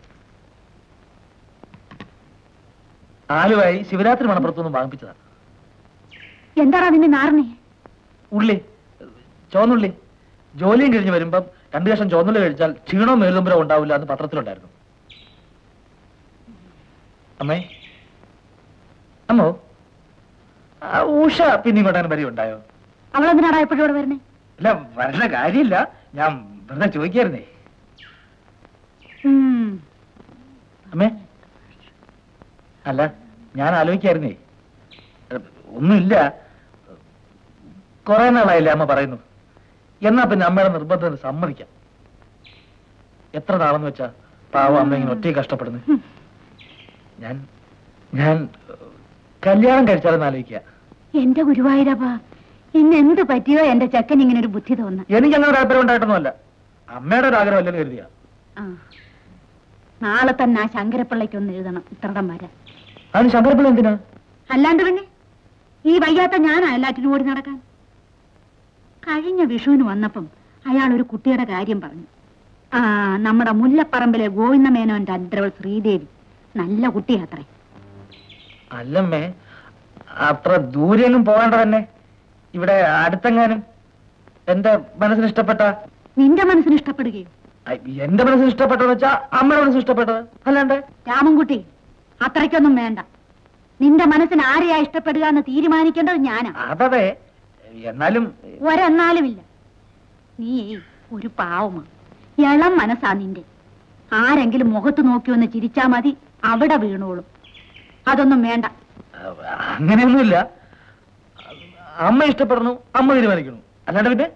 ആലുവായി ശിവരാത്രി മണപ്പുറത്തുനിന്ന് വാങ്ങിപ്പിച്ചതാ എന്താടാ നിന്നെ നാരണേ ഉള്ളി ചോന്നുള്ളി ജോലിയും കഴിഞ്ഞ് വരുമ്പം രണ്ടു ദിവസം ചോന്നുള്ളി കഴിച്ചാൽ ക്ഷീണവും മേലുതുമ്പരവും ഉണ്ടാവില്ല എന്ന് പത്രത്തിലുണ്ടായിരുന്നു അമ്മേ അമ്മോ ആ, ഉഷ പിന്നെ ഇങ്ങോട്ടങ്ങനെ വരി ഉണ്ടായോ അവളെന്തിനാടാ എപ്പോഴും ഇവിടെ വരണേ അല്ല വരേണ്ട കാര്യമില്ല ഞാൻ വെറുതെ ചോദിക്കായിരുന്നേ ഉം. അമ്മേ അല്ല ഞാൻ ആലോചിക്കായിരുന്നേ ഒന്നുമില്ല കുറെ നാളായില്ലേ അമ്മ പറയുന്നു എന്നാ പിന്നെ അമ്മയുടെ നിർബന്ധത്തിന് സമ്മതിക്കാം എത്ര നാളെന്ന് വെച്ചാ പാവം അമ്മ ഇങ്ങനെ ഒറ്റയ്ക്ക് കഷ്ടപ്പെടുന്നു ഞാൻ ഞാൻ കല്യാണം കഴിച്ചാലെന്ന് ആലോചിക്കുക എന്റെ ഗുരുവായൂരപ്പാ ഇന്ന് എന്ത് പറ്റിയോ എന്റെ ചെക്കൻ ഇങ്ങനെ ഒരു ബുദ്ധി തോന്നുന്നു എനിക്ക് അങ്ങനെ ഒരു താല്പര്യം ഉണ്ടായിട്ടൊന്നുമല്ല അമ്മയുടെ ഒരു ആഗ്രഹം അല്ലെന്ന് കരുതിയ ആ നാളെ തന്നെ ആ ശങ്കരപ്പിള്ളയ്ക്ക് ഒന്ന് എഴുതണം ഇത്രടം വരാൻ അതിന് ശങ്കരപ്പിള്ള എന്തിനാ അല്ലാണ്ട് പിന്നെ ഈ വയ്യാത്ത ഞാനാ എല്ലാറ്റിനും ഓടി നടക്കാൻ കഴിഞ്ഞ വിഷുവിന് വന്നപ്പം അയാൾ ഒരു കുട്ടിയുടെ കാര്യം പറഞ്ഞു ആ നമ്മുടെ മുല്ലപ്പറമ്പിലെ ഗോവിന്ദമേനോന്റെ അദ്രവൾ ശ്രീദേവി നല്ല കുട്ടിയാത്രേ അല്ലമ്മേ അത്ര ദൂരെയൊന്നും പോകേണ്ട തന്നെ ഇവിടെ അടുത്തെങ്ങാനും എന്റെ മനസ്സിന് ഇഷ്ടപ്പെട്ട നിന്റെ മനസ്സിന് ഇഷ്ടപ്പെടുകയും ഐ, എന്റെ മനസ്സിന് ഇഷ്ടപ്പെട്ടതെന്ന് വെച്ചാ അമ്മയുടെ മനസ്സിന് ഇഷ്ടപ്പെട്ടത് അല്ലാണ്ട് രാമൻകുട്ടി അത്രയ്ക്കൊന്നും വേണ്ട നിന്റെ മനസ്സിന് ആരെയാ ഇഷ്ടപ്പെടുക എന്ന് തീരുമാനിക്കേണ്ടത് ഞാനാ അതതെ എന്നാലും ഒരെന്നാലുമില്ല നീ ഒരു പാവമാ ഇളം മനസ്സാ നിന്റെ ആരെങ്കിലും മുഖത്ത് നോക്കി ഒന്ന് ചിരിച്ചാ മതി അവിടെ വീണോളും അതൊന്നും വേണ്ട അങ്ങനെയൊന്നുമില്ല അമ്മ ഇഷ്ടപ്പെടണു അമ്മ തീരുമാനിക്കണു അല്ലാണ്ട് പിന്നെ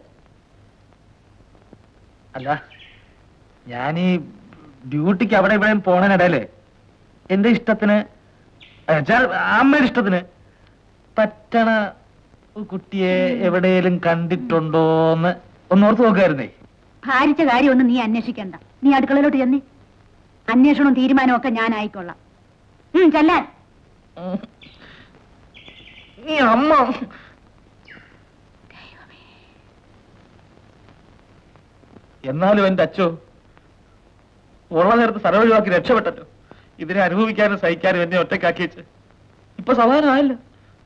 അല്ല ഞാനീ ഡ്യൂട്ടിക്ക് അവിടെ ഇവിടെയും പോണതിനിടയില് എന്റെ ഇഷ്ടത്തിന് എന്നുവെച്ചാൽ അമ്മയുടെ ഇഷ്ടത്തിന് പറ്റണ ഒരു കുട്ടിയെ എവിടെയെങ്കിലും കണ്ടിട്ടുണ്ടോന്ന് ഒന്ന് ഓർത്ത് നോക്കായിരുന്നേ ഭാരിച്ച കാര്യമൊന്നും നീ അന്വേഷിക്കണ്ട നീ അടുക്കളയിലോട്ട് ചെന്നേ അന്വേഷണവും തീരുമാനവും ഒക്കെ ഞാൻ ആയിക്കൊള്ളാം ഉം, ചെല്ലാൻ നീ അമ്മ എന്നാലും എന്റെ അച്ഛോ ഉള്ള നേരത്ത് സ്ഥലം ഒഴിവാക്കി രക്ഷപ്പെട്ടല്ലോ ഇതിനെ അനുഭവിക്കാനും സഹിക്കാനും എന്നെ ഒറ്റക്കാക്കി വെച്ച് ഇപ്പൊ സമാധാനമായല്ലോ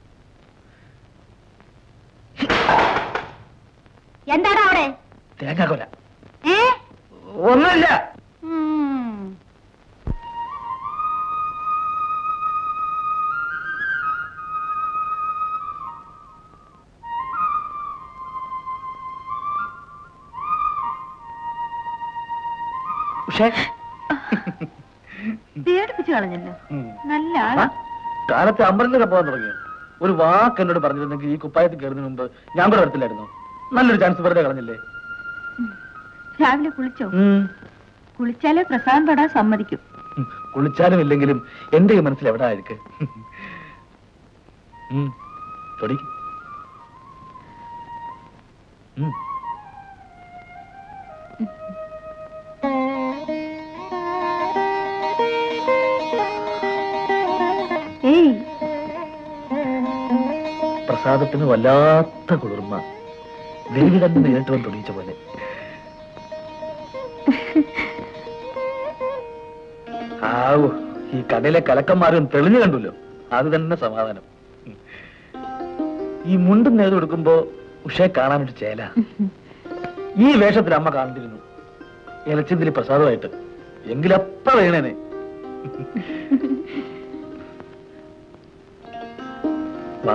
എന്താടാ അവിടെ തേങ്ങാക്കൊല ഏ ഒന്നുമില്ല ഉം. പക്ഷേ പേടിപ്പിച്ചു കളഞ്ഞല്ലോ നല്ല ആ, ആളാ കാലത്ത് അമ്പലത്തിലൊക്കെ പോകാൻ തുടങ്ങിയോ ഒരു വാക്ക് എന്നോട് പറഞ്ഞിരുന്നെങ്കിൽ ഈ കുപ്പായത്തിൽ കയറുന്നതിന് മുമ്പ് ഞാൻ കൂടെ വരത്തില്ലായിരുന്നു നല്ലൊരു ചാൻസ് വെറുതെ കളഞ്ഞില്ലേ രാവിലെ കുളിച്ചോ ഉം. കുളിച്ചാലേ പ്രസാദം തൊടാൻ സമ്മതിക്കും ഉം. കുളിച്ചാലും ഇല്ലെങ്കിലും എന്റെ ഈ മനസ്സിൽ എവിടെ ആയിരിക്ക് ഉം. തൊടി. ഉം. ഏയ് പ്രസാദത്തിന് വല്ലാത്ത കുളിർമ ദേവി തന്നെ നേരിട്ട് വന്ന് തെളിയിച്ച പോലെ ആവു ഈ കടയിലെ കലക്കന്മാരും തെളിഞ്ഞു കണ്ടല്ലോ അത് തന്നെ സമാധാനം ഈ മുണ്ടും നേരം എടുക്കുമ്പോ ഉഷയെ കാണാൻ ഒരു ചേല ഈ വേഷത്തിൽ അമ്മ കാണണ്ടിരുന്നു ഇലച്ചിന്തിരി പ്രസാദമായിട്ട് എങ്കിലപ്പ വേണേനെ വാ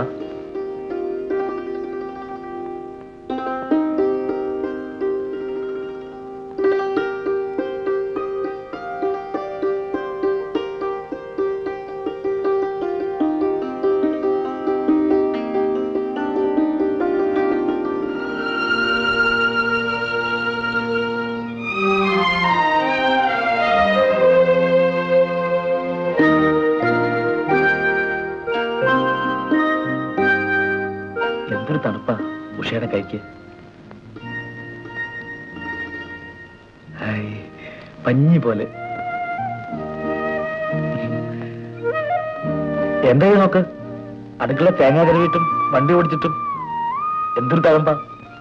എന്തൊരു തണുപ്പാ ഉഷയുടെ കൈക്ക് ഹായ്, പഞ്ഞി പോലെ എന്താ ഇത് നോക്ക് അടുക്കള തേങ്ങ കരുവിയിട്ടും വണ്ടി ഓടിച്ചിട്ടും എന്തൊരു തഴമ്പാ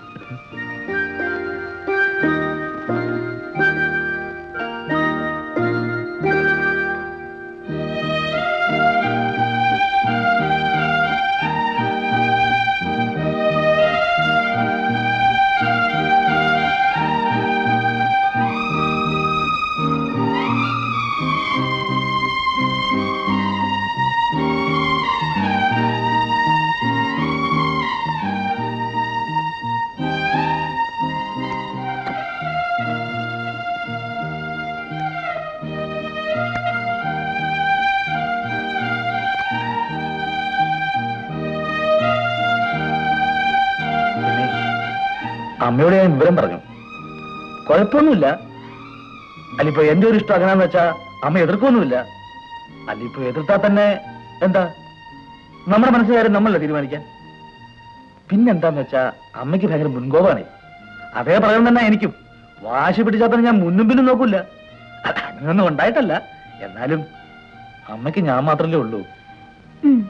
പിന്നെ അമ്മയോട് ഞാൻ വിവരം പറഞ്ഞു കുഴപ്പമൊന്നുമില്ല അല്ലിപ്പോ എന്റെ ഒരു ഇഷ്ടം അങ്ങനെയാന്ന് വെച്ചാ അമ്മ എതിർക്കൊന്നുമില്ല അല്ലിപ്പോ എതിർത്താ തന്നെ എന്താ നമ്മുടെ മനസ്സിൽ കാര്യം നമ്മളല്ല തീരുമാനിക്കാൻ പിന്നെന്താന്ന് വെച്ചാ അമ്മയ്ക്ക് ഭയങ്കര മുൻകോപാണേ അതേ പറയുന്നത് തന്നെ എനിക്കും വാശി പിടിച്ചാൽ തന്നെ ഞാൻ മുന്നും പിന്നും നോക്കൂല അങ്ങനെയൊന്നും ഉണ്ടായിട്ടല്ല എന്നാലും അമ്മയ്ക്ക് ഞാൻ മാത്രമല്ലേ ഉള്ളൂ ഉം.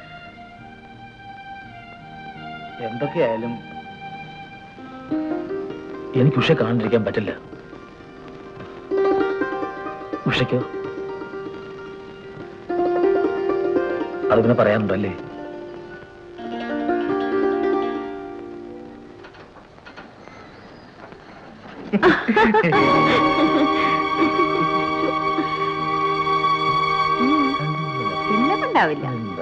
എന്തൊക്കെയായാലും എനിക്ക് ഉഷ കാണാണ്ടിരിക്കാൻ പറ്റില്ല ഉഷയ്ക്കോ അത് പിന്നെ പറയാനുണ്ടല്ലേ പിന്നെ ഉണ്ടാവില്ല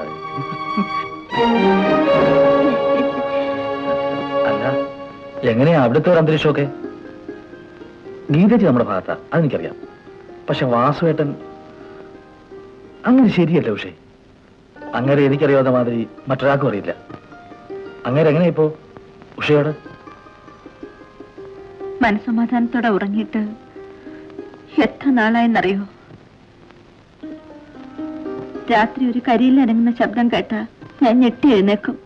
അല്ല എങ്ങനെയാ അവിടുത്തെ ഒരു അന്തരീക്ഷമൊക്കെ ഗീതജി നമ്മുടെ ഭാഗത്താ അതെനിക്കറിയാം പക്ഷെ വാസുവേട്ടൻ അങ്ങനെ ശരിയല്ല ഉഷേ അങ്ങനെ എനിക്കറിയാവുന്ന മാതിരി മറ്റൊരാൾക്കും അറിയില്ല അങ്ങനെ എങ്ങനെയാ ഇപ്പോ ഉഷയോട് മനസമാധാനത്തോടെ ഉറങ്ങിയിട്ട് എത്ര നാളായെന്നറിയോ രാത്രി ഒരു കരിയിൽ അനങ്ങുന്ന ശബ്ദം കേട്ട ഞാൻ ഞെട്ടി എഴുന്നേക്കും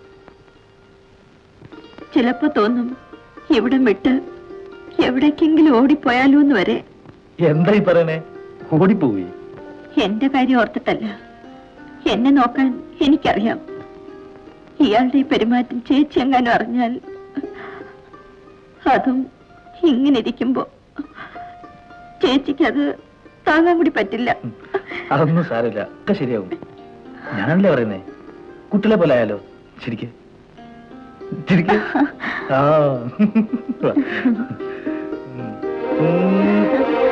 ചിലപ്പോ തോന്നും ഇവിടം വിട്ട് എവിടേക്കെങ്കിലും ഓടിപ്പോയാലോ എന്ന് വരെ എന്താ ഈ പറയണേ ഓടിപ്പോയി എന്റെ കാര്യം ഓർത്തിട്ടല്ല എന്നെ നോക്കാൻ എനിക്കറിയാം ഇയാളുടെ ഈ പെരുമാറ്റം ചേച്ചി എങ്ങാനും അറിഞ്ഞാൽ അതും ഇങ്ങനെ ഇരിക്കുമ്പോ ചേച്ചിക്ക് അത് താങ്ങാൻ കൂടി പറ്റില്ല അതൊന്നും സാരമില്ല ഒക്കെ ശരിയാവും ഞാനല്ലേ പറയുന്നേ കുട്ടികളെ പോലെ ആയാലോ ശരിക്ക് ശരിക്ക് ആ ഉം.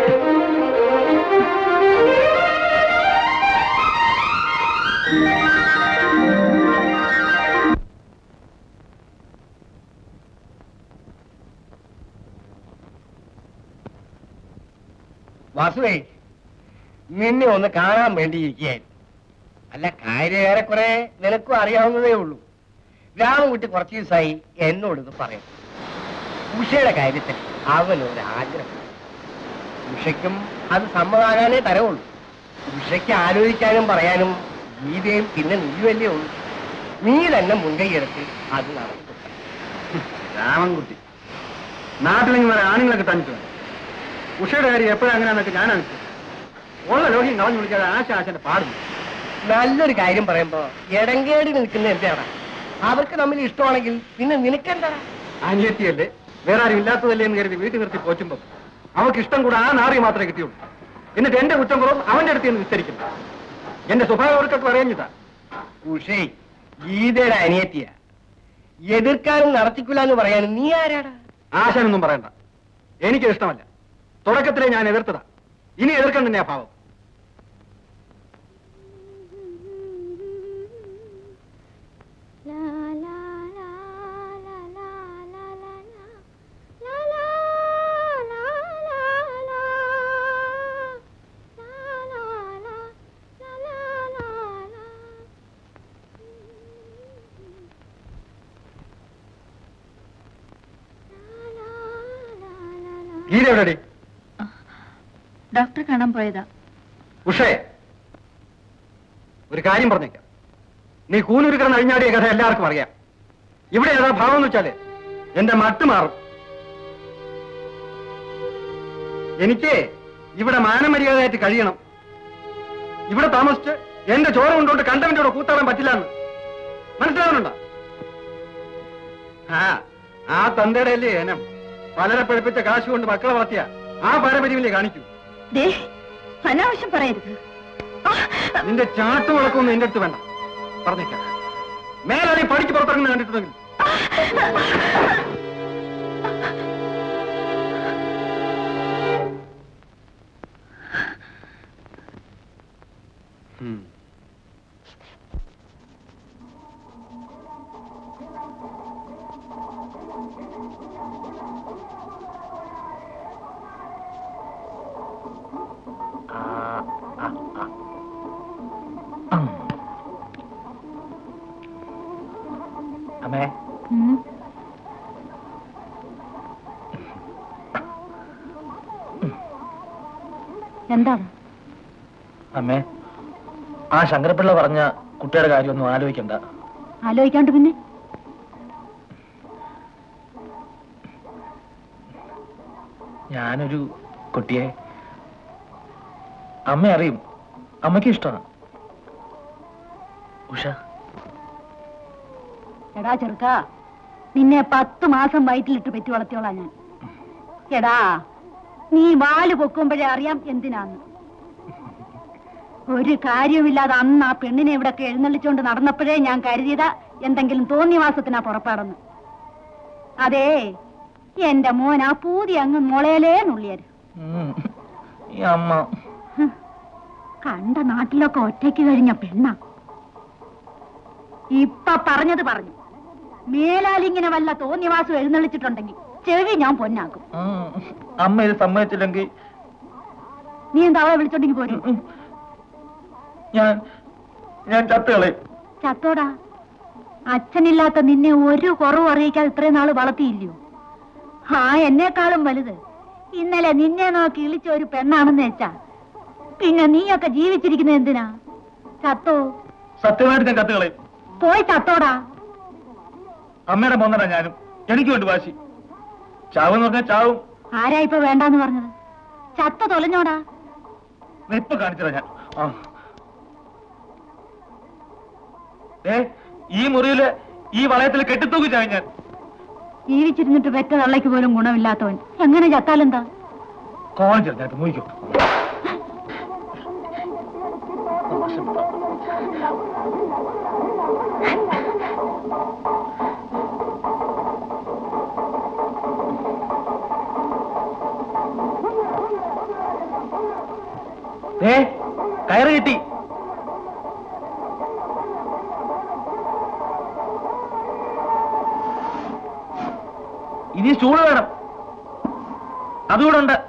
വാസുവേ നിന്നെ ഒന്ന് കാണാൻ വേണ്ടിയിരിക്കുകയായിരുന്നു അല്ല കാര്യം ഏറെക്കുറെ നിനക്കും അറിയാവുന്നതേ ഉള്ളൂ രാമൻകുട്ടി കുറച്ച് ദിവസമായി എന്നോട് ഇത് പറയും ഉഷയുടെ കാര്യത്തിൽ അവനൊരു ആഗ്രഹം ഉഷയ്ക്കും അത് സമ്മതാകാനേ തരവുള്ളൂ ഉഷയ്ക്ക് ആലോചിക്കാനും പറയാനും ഗീതയും പിന്നെ നീയുമല്ലേ ഉള്ളൂ നീ തന്നെ മുൻകൈയെടുത്ത് അത് നടത്തും രാമൻകുട്ടി നാട്ടിലെങ്കിൽ വേറെ ആണുങ്ങളെ കിട്ടാനിട്ട് വേണം ഉഷയുടെ കാര്യം എപ്പോഴും അങ്ങനെയാന്നൊക്കെ ഞാനാണ് ഉള്ള ലോഹ്യം കളഞ്ഞു വിളിക്കാതെ ആശ ആശന്റെ പാടുന്നു നല്ലൊരു കാര്യം പറയുമ്പോ ഇടങ്കേടി നിൽക്കുന്ന എന്താണ് അവർക്ക് തമ്മിൽ ഇഷ്ടമാണെങ്കിൽ പിന്നെ നിനക്കെന്താ അനിയത്തിയല്ലേ വേറെ ആരും ഇല്ലാത്തതല്ലേ എന്ന് കരുതി വീട്ടിൽ നിർത്തി പോറ്റുമ്പോ അവർക്ക് ഇഷ്ടം കൂടെ ആ നാറി മാത്രമേ കിട്ടിയുള്ളൂ എന്നിട്ട് എന്റെ കുറ്റം കുറവും അവന്റെ അടുത്ത് നിന്ന് വിസ്തരിക്കുന്നു എന്റെ സ്വഭാവം അവർക്കൊക്കെ അറിയാഞ്ഞതാ ഉഷേ ഗീതയുടെ അനിയത്തിയ എതിർക്കാനും നടത്തിക്കില്ല എന്ന് പറയാനും നീ ആരാടാ ആശാനൊന്നും പറയണ്ട എനിക്ക് ഇഷ്ടമല്ല തുടക്കത്തിലെ ഞാൻ എതിർത്തതാ ഇനി എതിർക്കാൻ തന്നെയാ ഭാവം ഗീത എവിടെടി ഡോക്ടറെ കാണാൻ പോയതാ ഉഷേ ഒരു കാര്യം പറഞ്ഞേക്കാം നീ കൂനൂരുക്കറ അഴിഞ്ഞാടിയ കഥ എല്ലാവർക്കും അറിയാം ഇവിടെ ഏതാ ഭാവം എന്ന് വെച്ചാല് എന്റെ മട്ട് മാറും എനിക്ക് ഇവിടെ മാനമര്യാദയായിട്ട് കഴിയണം ഇവിടെ താമസിച്ച് എന്റെ ചോര കൊണ്ടുകൊണ്ട് കണ്ടവന്റെ കൂടെ കൂത്താടാൻ പറ്റില്ല എന്ന് മനസ്സിലാവുന്നുണ്ടോ ആ ആ തന്തയുടെ അല്ലേ ഏനം പലരെ പഠിപ്പിച്ച കാശ് കൊണ്ട് മക്കളെ വളർത്തിയ ആ പാരമ്പര്യമല്ലേ കാണിക്കൂ ദേ അനാവശ്യം പറയരുത് നിന്റെ ചാട്ടു വിളക്കൊന്നും എന്റെ അടുത്ത് വേണ്ട പറഞ്ഞേക്കാം മേലാളി പഠിക്ക് പുറത്തിറങ്ങുന്ന കണ്ടിട്ടുണ്ടെങ്കിൽ അമ്മേ ഉം. എന്താണ് അമ്മേ ആ ശങ്കരപ്പിള്ള പറഞ്ഞ കുട്ടിയുടെ കാര്യമൊന്നും ആലോചിക്കണ്ട ആലോചിക്കാണ്ട് പിന്നെ ഞാനൊരു കുട്ടിയെ അമ്മ അറിയും അമ്മയ്ക്ക് ഇഷ്ടമാണ് ഉഷ എടാ ചെറുക്ക നിന്നെ പത്ത് മാസം വയറ്റിലിട്ട് പെറ്റി വളർത്തിയോളാം ഞാൻ എടാ നീ വാല് പൊക്കുമ്പോഴേ അറിയാം എന്തിനാന്ന് ഒരു കാര്യവുമില്ലാതെ അന്ന് ആ പെണ്ണിനെ ഇവിടൊക്കെ എഴുന്നള്ളിച്ചുകൊണ്ട് നടന്നപ്പോഴേ ഞാൻ കരുതിയതാ എന്തെങ്കിലും തോന്നിവാസത്തിനാ പുറപ്പാടെന്ന് അതേ എന്റെ മോൻ ആ പൂതി അങ്ങ് മുളയിലേ നുള്ളിയാര് ഉം. ഈ അമ്മ കണ്ട നാട്ടിലൊക്കെ ഒറ്റയ്ക്ക് കഴിഞ്ഞ പെണ്ണ ഇപ്പൊ പറഞ്ഞത് പറഞ്ഞു മേലാലിങ്ങനെ വല്ല തോന്നിവാസം എഴുന്നള്ളിച്ചിട്ടുണ്ടെങ്കിൽ ചെവി ഞാൻ പൊന്നാക്കും ഉം. അമ്മ ഇത് സമ്മതിച്ചില്ലെങ്കിൽ നീ എന്താ അവളെ വിളിച്ചോണ്ടെങ്കിൽ പോരും ഉം. ഞാൻ ഞാൻ ചത്തുകളയും ചത്തോടാ അച്ഛനില്ലാത്ത നിന്നെ ഒരു കുറവ് അറിയിക്കാതെ ഇത്രയും നാള് വളർത്തിയില്ലയോ ആ എന്നെക്കാളും വലുത് ഇന്നലെ നിന്നെ നോക്കി ഇളിച്ച ഒരു പെണ്ണാണെന്ന് വെച്ചാ പിന്നെ നീയൊക്കെ ജീവിച്ചിരിക്കുന്നത് എന്തിനാ ചത്തോ സത്യമായിട്ട് ഞാൻ കത്തുകളയും പോയി ചത്തോടാ അമ്മയുടെ മോന്നടാ ഞാനും എനിക്ക് വേണ്ടി വാശി ചാവെന്ന് പറഞ്ഞാൽ ചാവും ആരാ ഇപ്പൊ വേണ്ടാന്ന് പറഞ്ഞത് ചത്ത തൊലഞ്ഞോടാ ദേ ഇപ്പൊ കാണിച്ചതാ ഞാൻ ആ. ദേ, ഈ മുറിയില് ഈ വളയത്തിൽ കെട്ടിത്തൂക്കി ചാവും ഞാൻ ജീവിച്ചിരുന്നിട്ട് പെറ്റ തള്ളയ്ക്ക് പോലും ഗുണമില്ലാത്തവൻ എങ്ങനെ ചത്താലെന്താ കോളം ചെറുതായിട്ട് നോക്കിക്കോ ഏ കയറ് കിട്ടി ഇനി സ്റ്റൂള് വേണം അതുകൂടെ ഉണ്ട്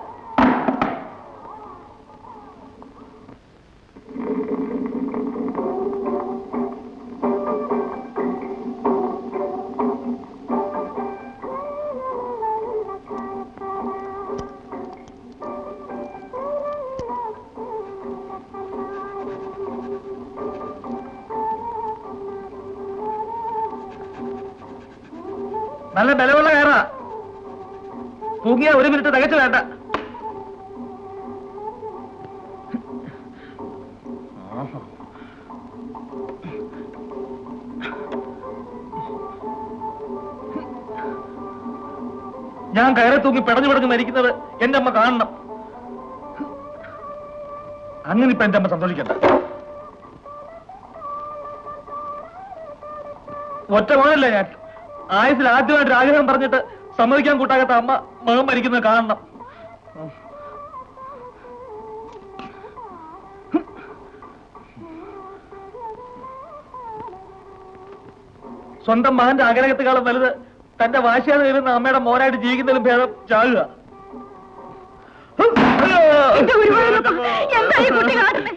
നല്ല ബലമുള്ള കയറാ തൂങ്ങിയ ഒരു മിനിറ്റ് തികച്ചു വേണ്ട ആഹാ. ഞാൻ കയറി തൂങ്ങി പിടഞ്ഞു പിടഞ്ഞു മരിക്കുന്നത് എന്റെ അമ്മ കാണണം അങ്ങനെ ഇപ്പൊ എന്റെ അമ്മ സന്തോഷിക്കണ്ട ഒറ്റ മോനല്ല ഞാൻ ആയുസിൽ ആദ്യമായിട്ട് ആഗ്രഹം പറഞ്ഞിട്ട് സമ്മതിക്കാൻ കൂട്ടാകാത്ത അമ്മ മകൻ മരിക്കുന്നത് കാണണം സ്വന്തം മകന്റെ ആഗ്രഹത്തെക്കാളും വലുത് തന്റെ വാശിയാതെ വരുന്ന അമ്മയുടെ മോനായിട്ട് ജീവിക്കുന്നതിലും ഭേദം ചാകുക എന്റെ ഗുരുവായൂരപ്പ, എന്താ ഈ കുട്ടി കാണുന്നെ?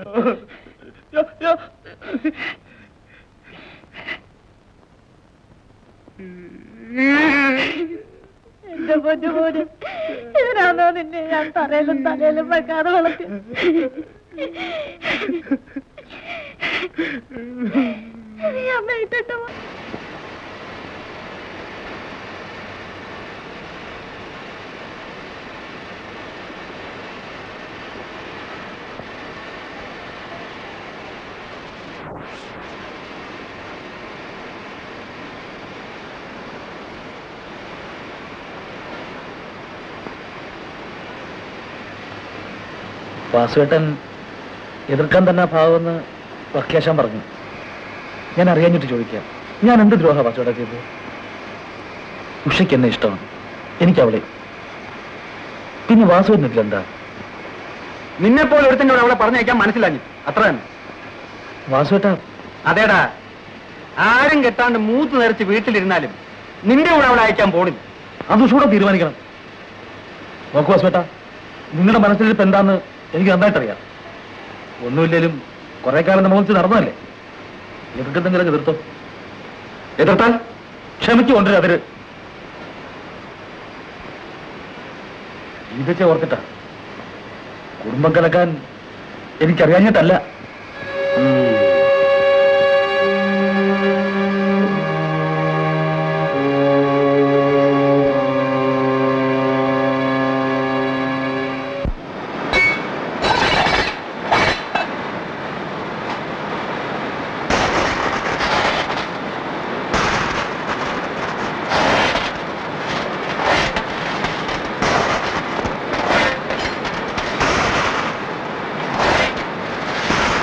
എന്റെ പൊന്നു പോര് ഇതിനാണോ നിന്നെ ഞാൻ തലയിലും തലയിലും വെക്കാതെ വളർത്തി നീ അമ്മ ഇട്ടിട്ട് പോ. വാസുവേട്ടൻ എതിർക്കാൻ തന്നെ ഭാവമെന്ന് വക്കേശാൻ പറഞ്ഞു ഞാൻ അറിയാഞ്ഞിട്ട് ചോദിക്കാം ഞാൻ എന്ത് ദ്രോഹ വാസുവേട്ട ചെയ്തത് ഉഷയ്ക്ക് എന്നെ ഇഷ്ടമാണ് എനിക്ക് അവളെ പിന്നെ വാസുവിനില്ല എന്താ നിന്നെ പോലെ ഒരുത്തൻ്റെ കൂടെ അവളെ പറഞ്ഞയക്കാൻ മനസ്സിലാഞ്ഞു അത്ര തന്നെ വാസുവേട്ട അതേടാ ആരും കെട്ടാണ്ട് മൂത്ത് നിറച്ച് വീട്ടിലിരുന്നാലും നിന്റെ കൂടെ അവളെ അയക്കാൻ പോണില്ല അത് ഉഷൂടെ തീരുമാനിക്കണം നോക്കൂ വാസുവേട്ട നിങ്ങളുടെ മനസ്സിലിരിപ്പ് എന്താന്ന് എനിക്ക് നന്നായിട്ടറിയാം ഒന്നുമില്ലേലും കുറെ കാലം നമ്മൾ ഒന്നിച്ച് നടന്നതല്ലേ എതിർക്കെന്തെങ്കിലും എതിർത്തോ എതിർത്താൽ ക്ഷമിച്ചു കൊണ്ടുവരും അതിര് ജീവിച്ച ഓർത്തിട്ടാ കുടുംബം കലക്കാൻ എനിക്കറിയാഞ്ഞിട്ടല്ല ആ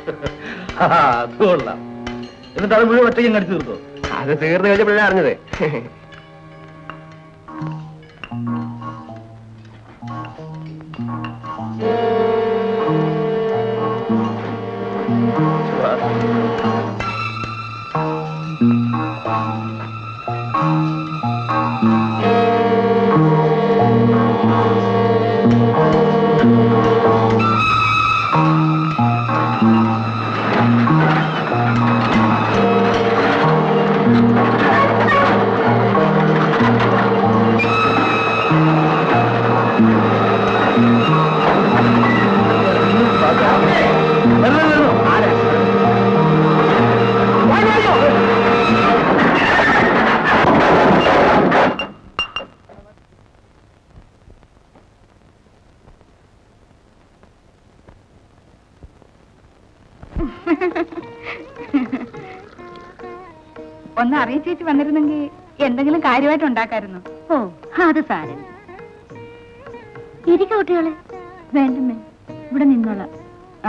ആ, അത് കൊള്ളാം എന്നിട്ട് അത് മുഴുവൻ ഒറ്റയ്ക്ക് കടിച്ചു തീർത്തോ അത് തീർന്നു കഴിഞ്ഞപ്പോഴാണ് അറിഞ്ഞത് ഒന്ന് അറിയിച്ചേച്ച് വന്നിരുന്നെങ്കിൽ എന്തെങ്കിലും കാര്യമായിട്ട് ഉണ്ടാക്കായിരുന്നു ഓ അത് സാരല്ല ഇരിക്ക കുട്ടികളെ വേണ്ടമ്മേ ഇവിടെ നിന്നോളാം ആ.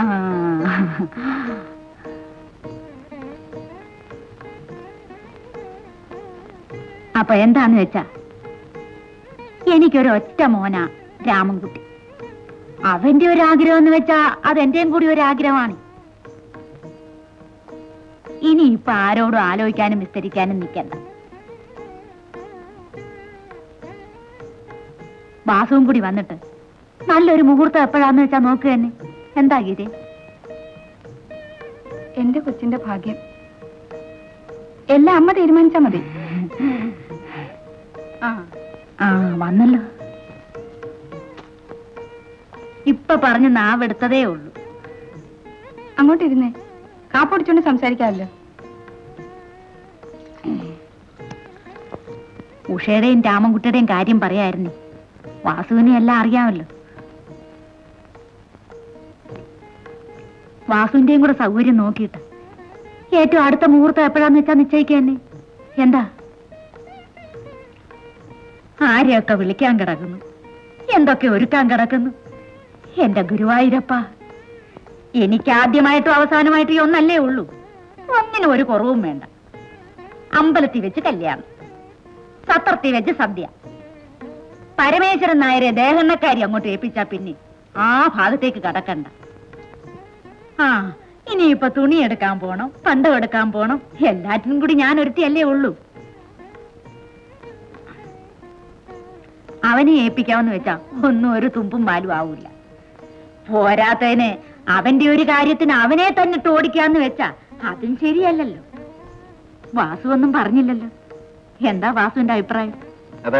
അപ്പൊ എന്താന്ന് വെച്ചാ എനിക്കൊരു ഒറ്റ മോനാ രാമൻകുട്ടി അവന്റെ ഒരു ആഗ്രഹം എന്ന് വെച്ചാ അതെന്റെയും കൂടി ഒരു ആഗ്രഹമാണ് ഇനി ഇപ്പൊ ആരോടും ആലോചിക്കാനും വിസ്തരിക്കാനും നിൽക്കണ്ട വാസവും കൂടി വന്നിട്ട് നല്ലൊരു മുഹൂർത്തം എപ്പോഴാന്ന് വെച്ചാ നോക്കുക തന്നെ എന്താ ഗീതേ എന്റെ കൊച്ചിന്റെ ഭാഗ്യം എല്ലാം അമ്മ തീരുമാനിച്ചാ മതി ആ ആ വന്നല്ലോ ഇപ്പൊ പറഞ്ഞ് നാവെടുത്തതേ ഉള്ളൂ അങ്ങോട്ടിരുന്നേ കാപ്പൊടിച്ചോണ്ട് സംസാരിക്കാമല്ലോ ഉഷയുടെയും രാമൻകുട്ടിയുടെയും കാര്യം പറയായിരുന്നു വാസുവിനെ എല്ലാം അറിയാമല്ലോ വാസുവിന്റെയും കൂടെ സൗകര്യം നോക്കിയിട്ട് ഏറ്റവും അടുത്ത മുഹൂർത്തം എപ്പോഴാന്ന് വെച്ചാ നിശ്ചയിക്കുക തന്നെ എന്താ ആരെയൊക്കെ വിളിക്കാൻ കിടക്കുന്നു എന്തൊക്കെ ഒരുക്കാൻ കിടക്കുന്നു എന്റെ ഗുരുവായൂരപ്പ എനിക്ക് ആദ്യമായിട്ടും അവസാനമായിട്ടും ഈ ഒന്നല്ലേ ഉള്ളൂ ഒന്നിനും ഒരു കുറവും വേണ്ട അമ്പലത്തിൽ വെച്ച് കല്യാണം സത്രത്തിൽ വെച്ച് സദ്യ പരമേശ്വരൻ നായരെ ദേഹണ്ണക്കാരി അങ്ങോട്ട് ഏൽപ്പിച്ചാ പിന്നെ ആ ഭാഗത്തേക്ക് കടക്കണ്ട ആ ഇനിയിപ്പൊ തുണി എടുക്കാൻ പോണം പണ്ടം എടുക്കാൻ പോണം എല്ലാറ്റിനും കൂടി ഞാൻ ഒരുത്തിയല്ലേ ഉള്ളൂ അവനെ ഏൽപ്പിക്കാമെന്ന് വെച്ചാ ഒന്നും ഒരു തുമ്പും പാലും ആവൂല പോരാത്തതിന് അവന്റെ ഒരു കാര്യത്തിന് അവനെ തന്നെ ഇട്ട് ഓടിക്കാന്ന് വെച്ചാ അതും ശരിയല്ലല്ലോ വാസു ഒന്നും പറഞ്ഞില്ലല്ലോ എന്താ വാസുവിന്റെ അഭിപ്രായം അത്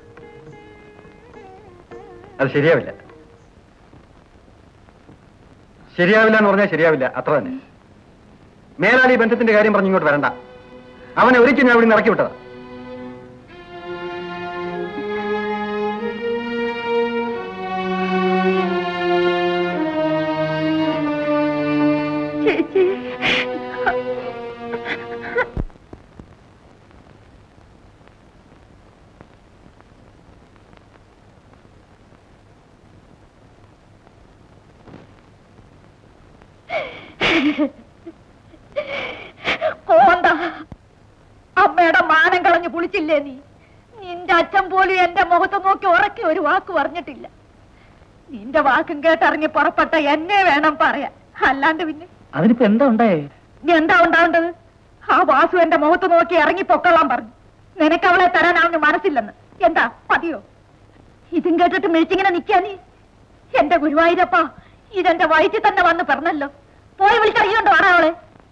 അത് ശരിയാവില്ല ശരിയാവില്ല എന്ന് പറഞ്ഞാൽ ശരിയാവില്ല അത്ര തന്നെ മേലാളി ബന്ധത്തിന്റെ കാര്യം പറഞ്ഞ് ഇങ്ങോട്ട് വരണ്ട അവനെ ഒരിക്കലും ഞാൻ ഇവിടെ നിന്ന് ഇറക്കി വിട്ടതാ ചേച്ചി കോന്ത അമ്മയുടെ മാനം കളഞ്ഞു കുളിച്ചില്ലേ നീ നിന്റെ അച്ഛൻ പോലും എന്റെ മുഖത്ത് നോക്കി ഉറക്കി ഒരു വാക്ക് പറഞ്ഞിട്ടില്ല നിന്റെ വാക്കും കേട്ടിറങ്ങി പുറപ്പെട്ട എന്നെ വേണം പറയാൻ അല്ലാണ്ട് പിന്നെ അതിനിപ്പോ എന്താ ഉണ്ടായേ നീ എന്താ ഉണ്ടാവേണ്ടത് ആ വാസു എന്റെ മുഖത്ത് നോക്കി ഇറങ്ങി പൊക്കളാൻ പറഞ്ഞു നിനക്ക് അവളെ തരാൻ അവന് മനസ്സില്ലെന്ന് എന്താ മതിയോ ഇതും കേട്ടിട്ട് മിഴിച്ചിങ്ങനെ നിക്കാ നീ എന്റെ ഗുരുവായൂരപ്പ ഇതെന്റെ വയറ്റിൽ തന്നെ വന്ന് പറഞ്ഞല്ലോ പോയി വിളിച്ചറിയുണ്ടോ ആടാ അവളെ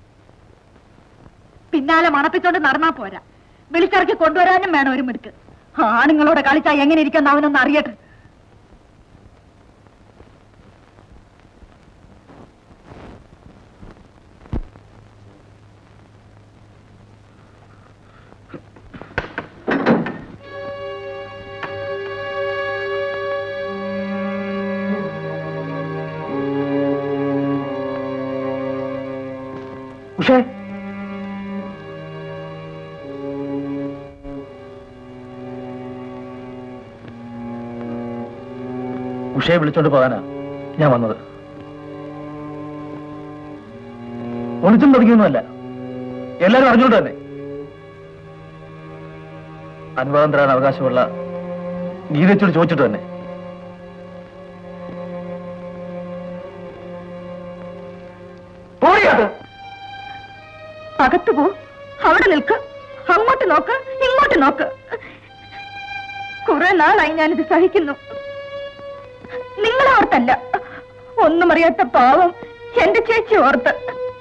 പിന്നാലെ മണപ്പിച്ചോണ്ട് നടന്നാ പോരാ വിളിച്ചിറക്കി കൊണ്ടുവരാനും വേണം ഒരു മിടുക്ക് ആണുങ്ങളോട് കളിച്ചാ എങ്ങനെ ഇരിക്കുന്ന അവനൊന്ന് അറിയട്ടെ ഉഷേ ഉഷയെ വിളിച്ചോണ്ട് പോകാനാ ഞാൻ വന്നത് ഒളിച്ചും പതുങ്ങിയൊന്നുമല്ല എല്ലാരും അറിഞ്ഞോണ്ട് തന്നെ അനുവാദം തരാൻ അവകാശമുള്ള ഗീതച്ചോട് ചോദിച്ചിട്ട് തന്നെ പോടിയത് അകത്തു പോ അവിടെ നിൽക്ക് അങ്ങോട്ട് നോക്ക് ഇങ്ങോട്ട് നോക്ക് കുറെ നാളായി ഞാനിത് സഹിക്കുന്നു നിങ്ങളെ ഓർത്തല്ല ഒന്നും അറിയാത്ത പാവം എന്റെ ചേച്ചി ഓർത്ത്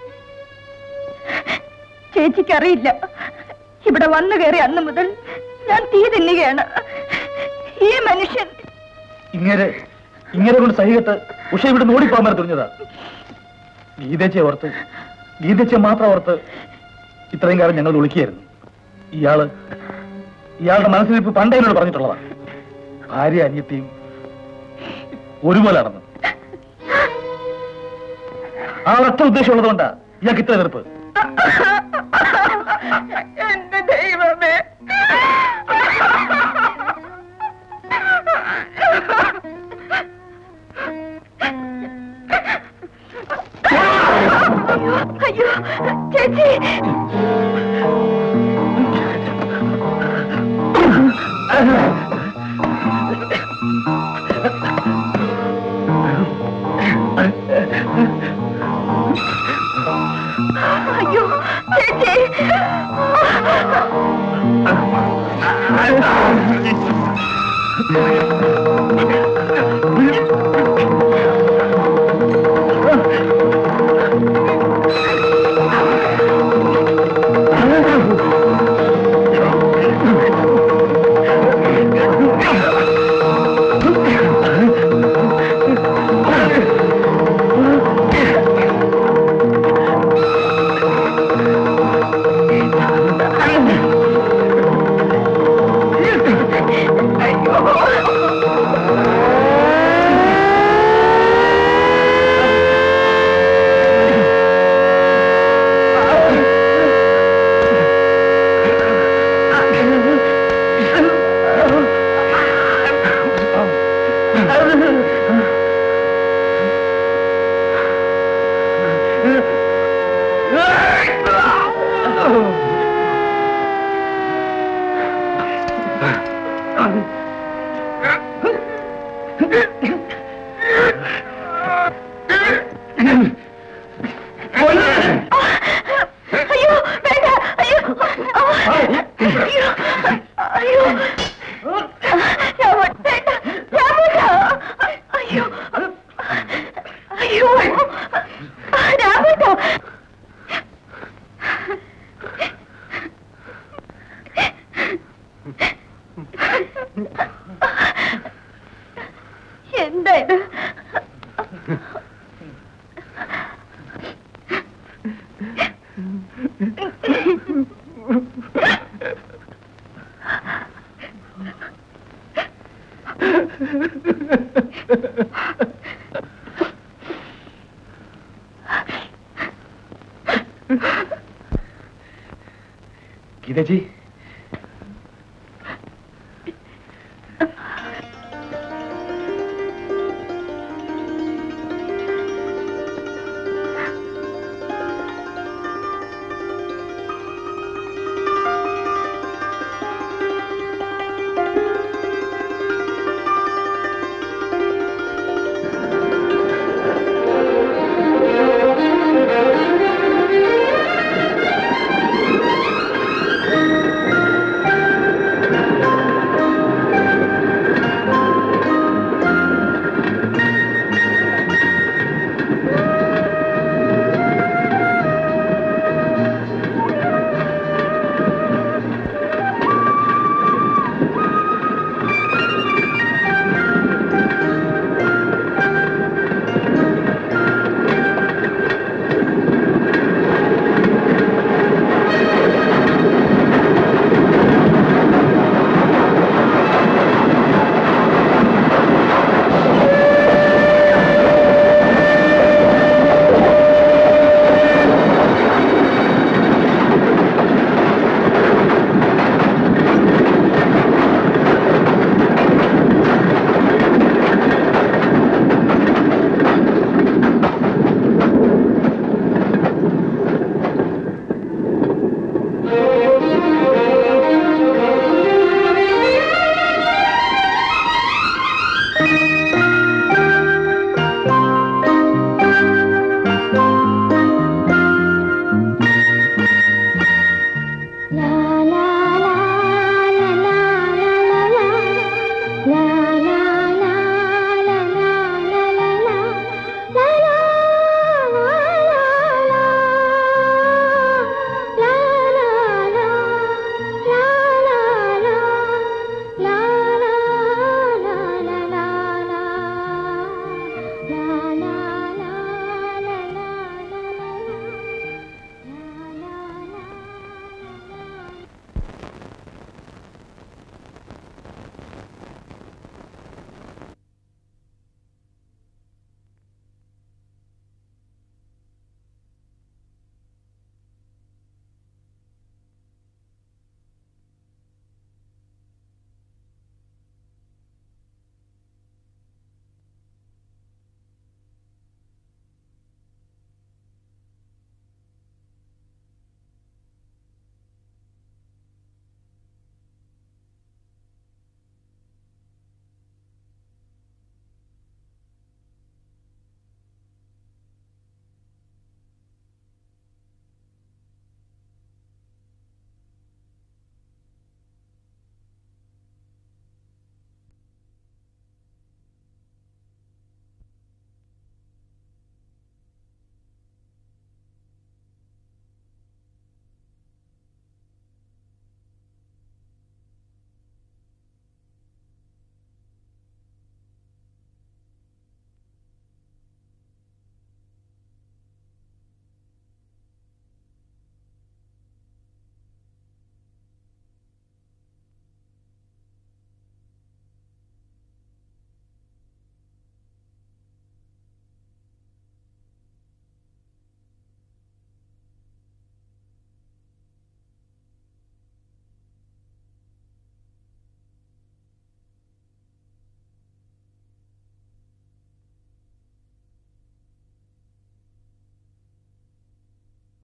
ചേച്ചിക്കറിയില്ല ഇവിടെ വന്നു കയറി അന്ന് മുതൽ ഞാൻ തീ തിന്നുകയാണ് ഈ മനുഷ്യൻ ഇങ്ങനെ ഇങ്ങനെ കൊണ്ട് സഹികത്ത് ഉഷ ഇവിടെ ഓടിപ്പോകാൻ വരെ തുനിഞ്ഞതാ ഗീതച്ചയെ ഓർത്ത് ഗീതച്ചയെ മാത്രം ഓർത്ത് ഇത്രയും കാലം ഞങ്ങൾ വിളിക്കുകയായിരുന്നു ഇയാള് ഇയാളുടെ മനസ്സിലിപ്പ് പണ്ടേ എന്നോട് പറഞ്ഞിട്ടുള്ളതാ ഭാര്യ അനിയത്തിയും ഒരുപോലെ നടന്നു ആ ഒരൊറ്റ ഉദ്ദേശമുള്ളതുകൊണ്ടാ ഇയാൾക്ക് ഇത്ര എതിർപ്പ് എന്റെ ദൈവമേ അയ്യോ ചേച്ചി അയ്യോ ചേച്ചി അയ്യോ വേണ്ട അയ്യോ ആ, അയ്യോ അയ്യോ രാമൻ, വേണ്ട രാമൻ, അയ്യോ അയ്യോ രാമൻ എന്താ ഇത് ഗീതജി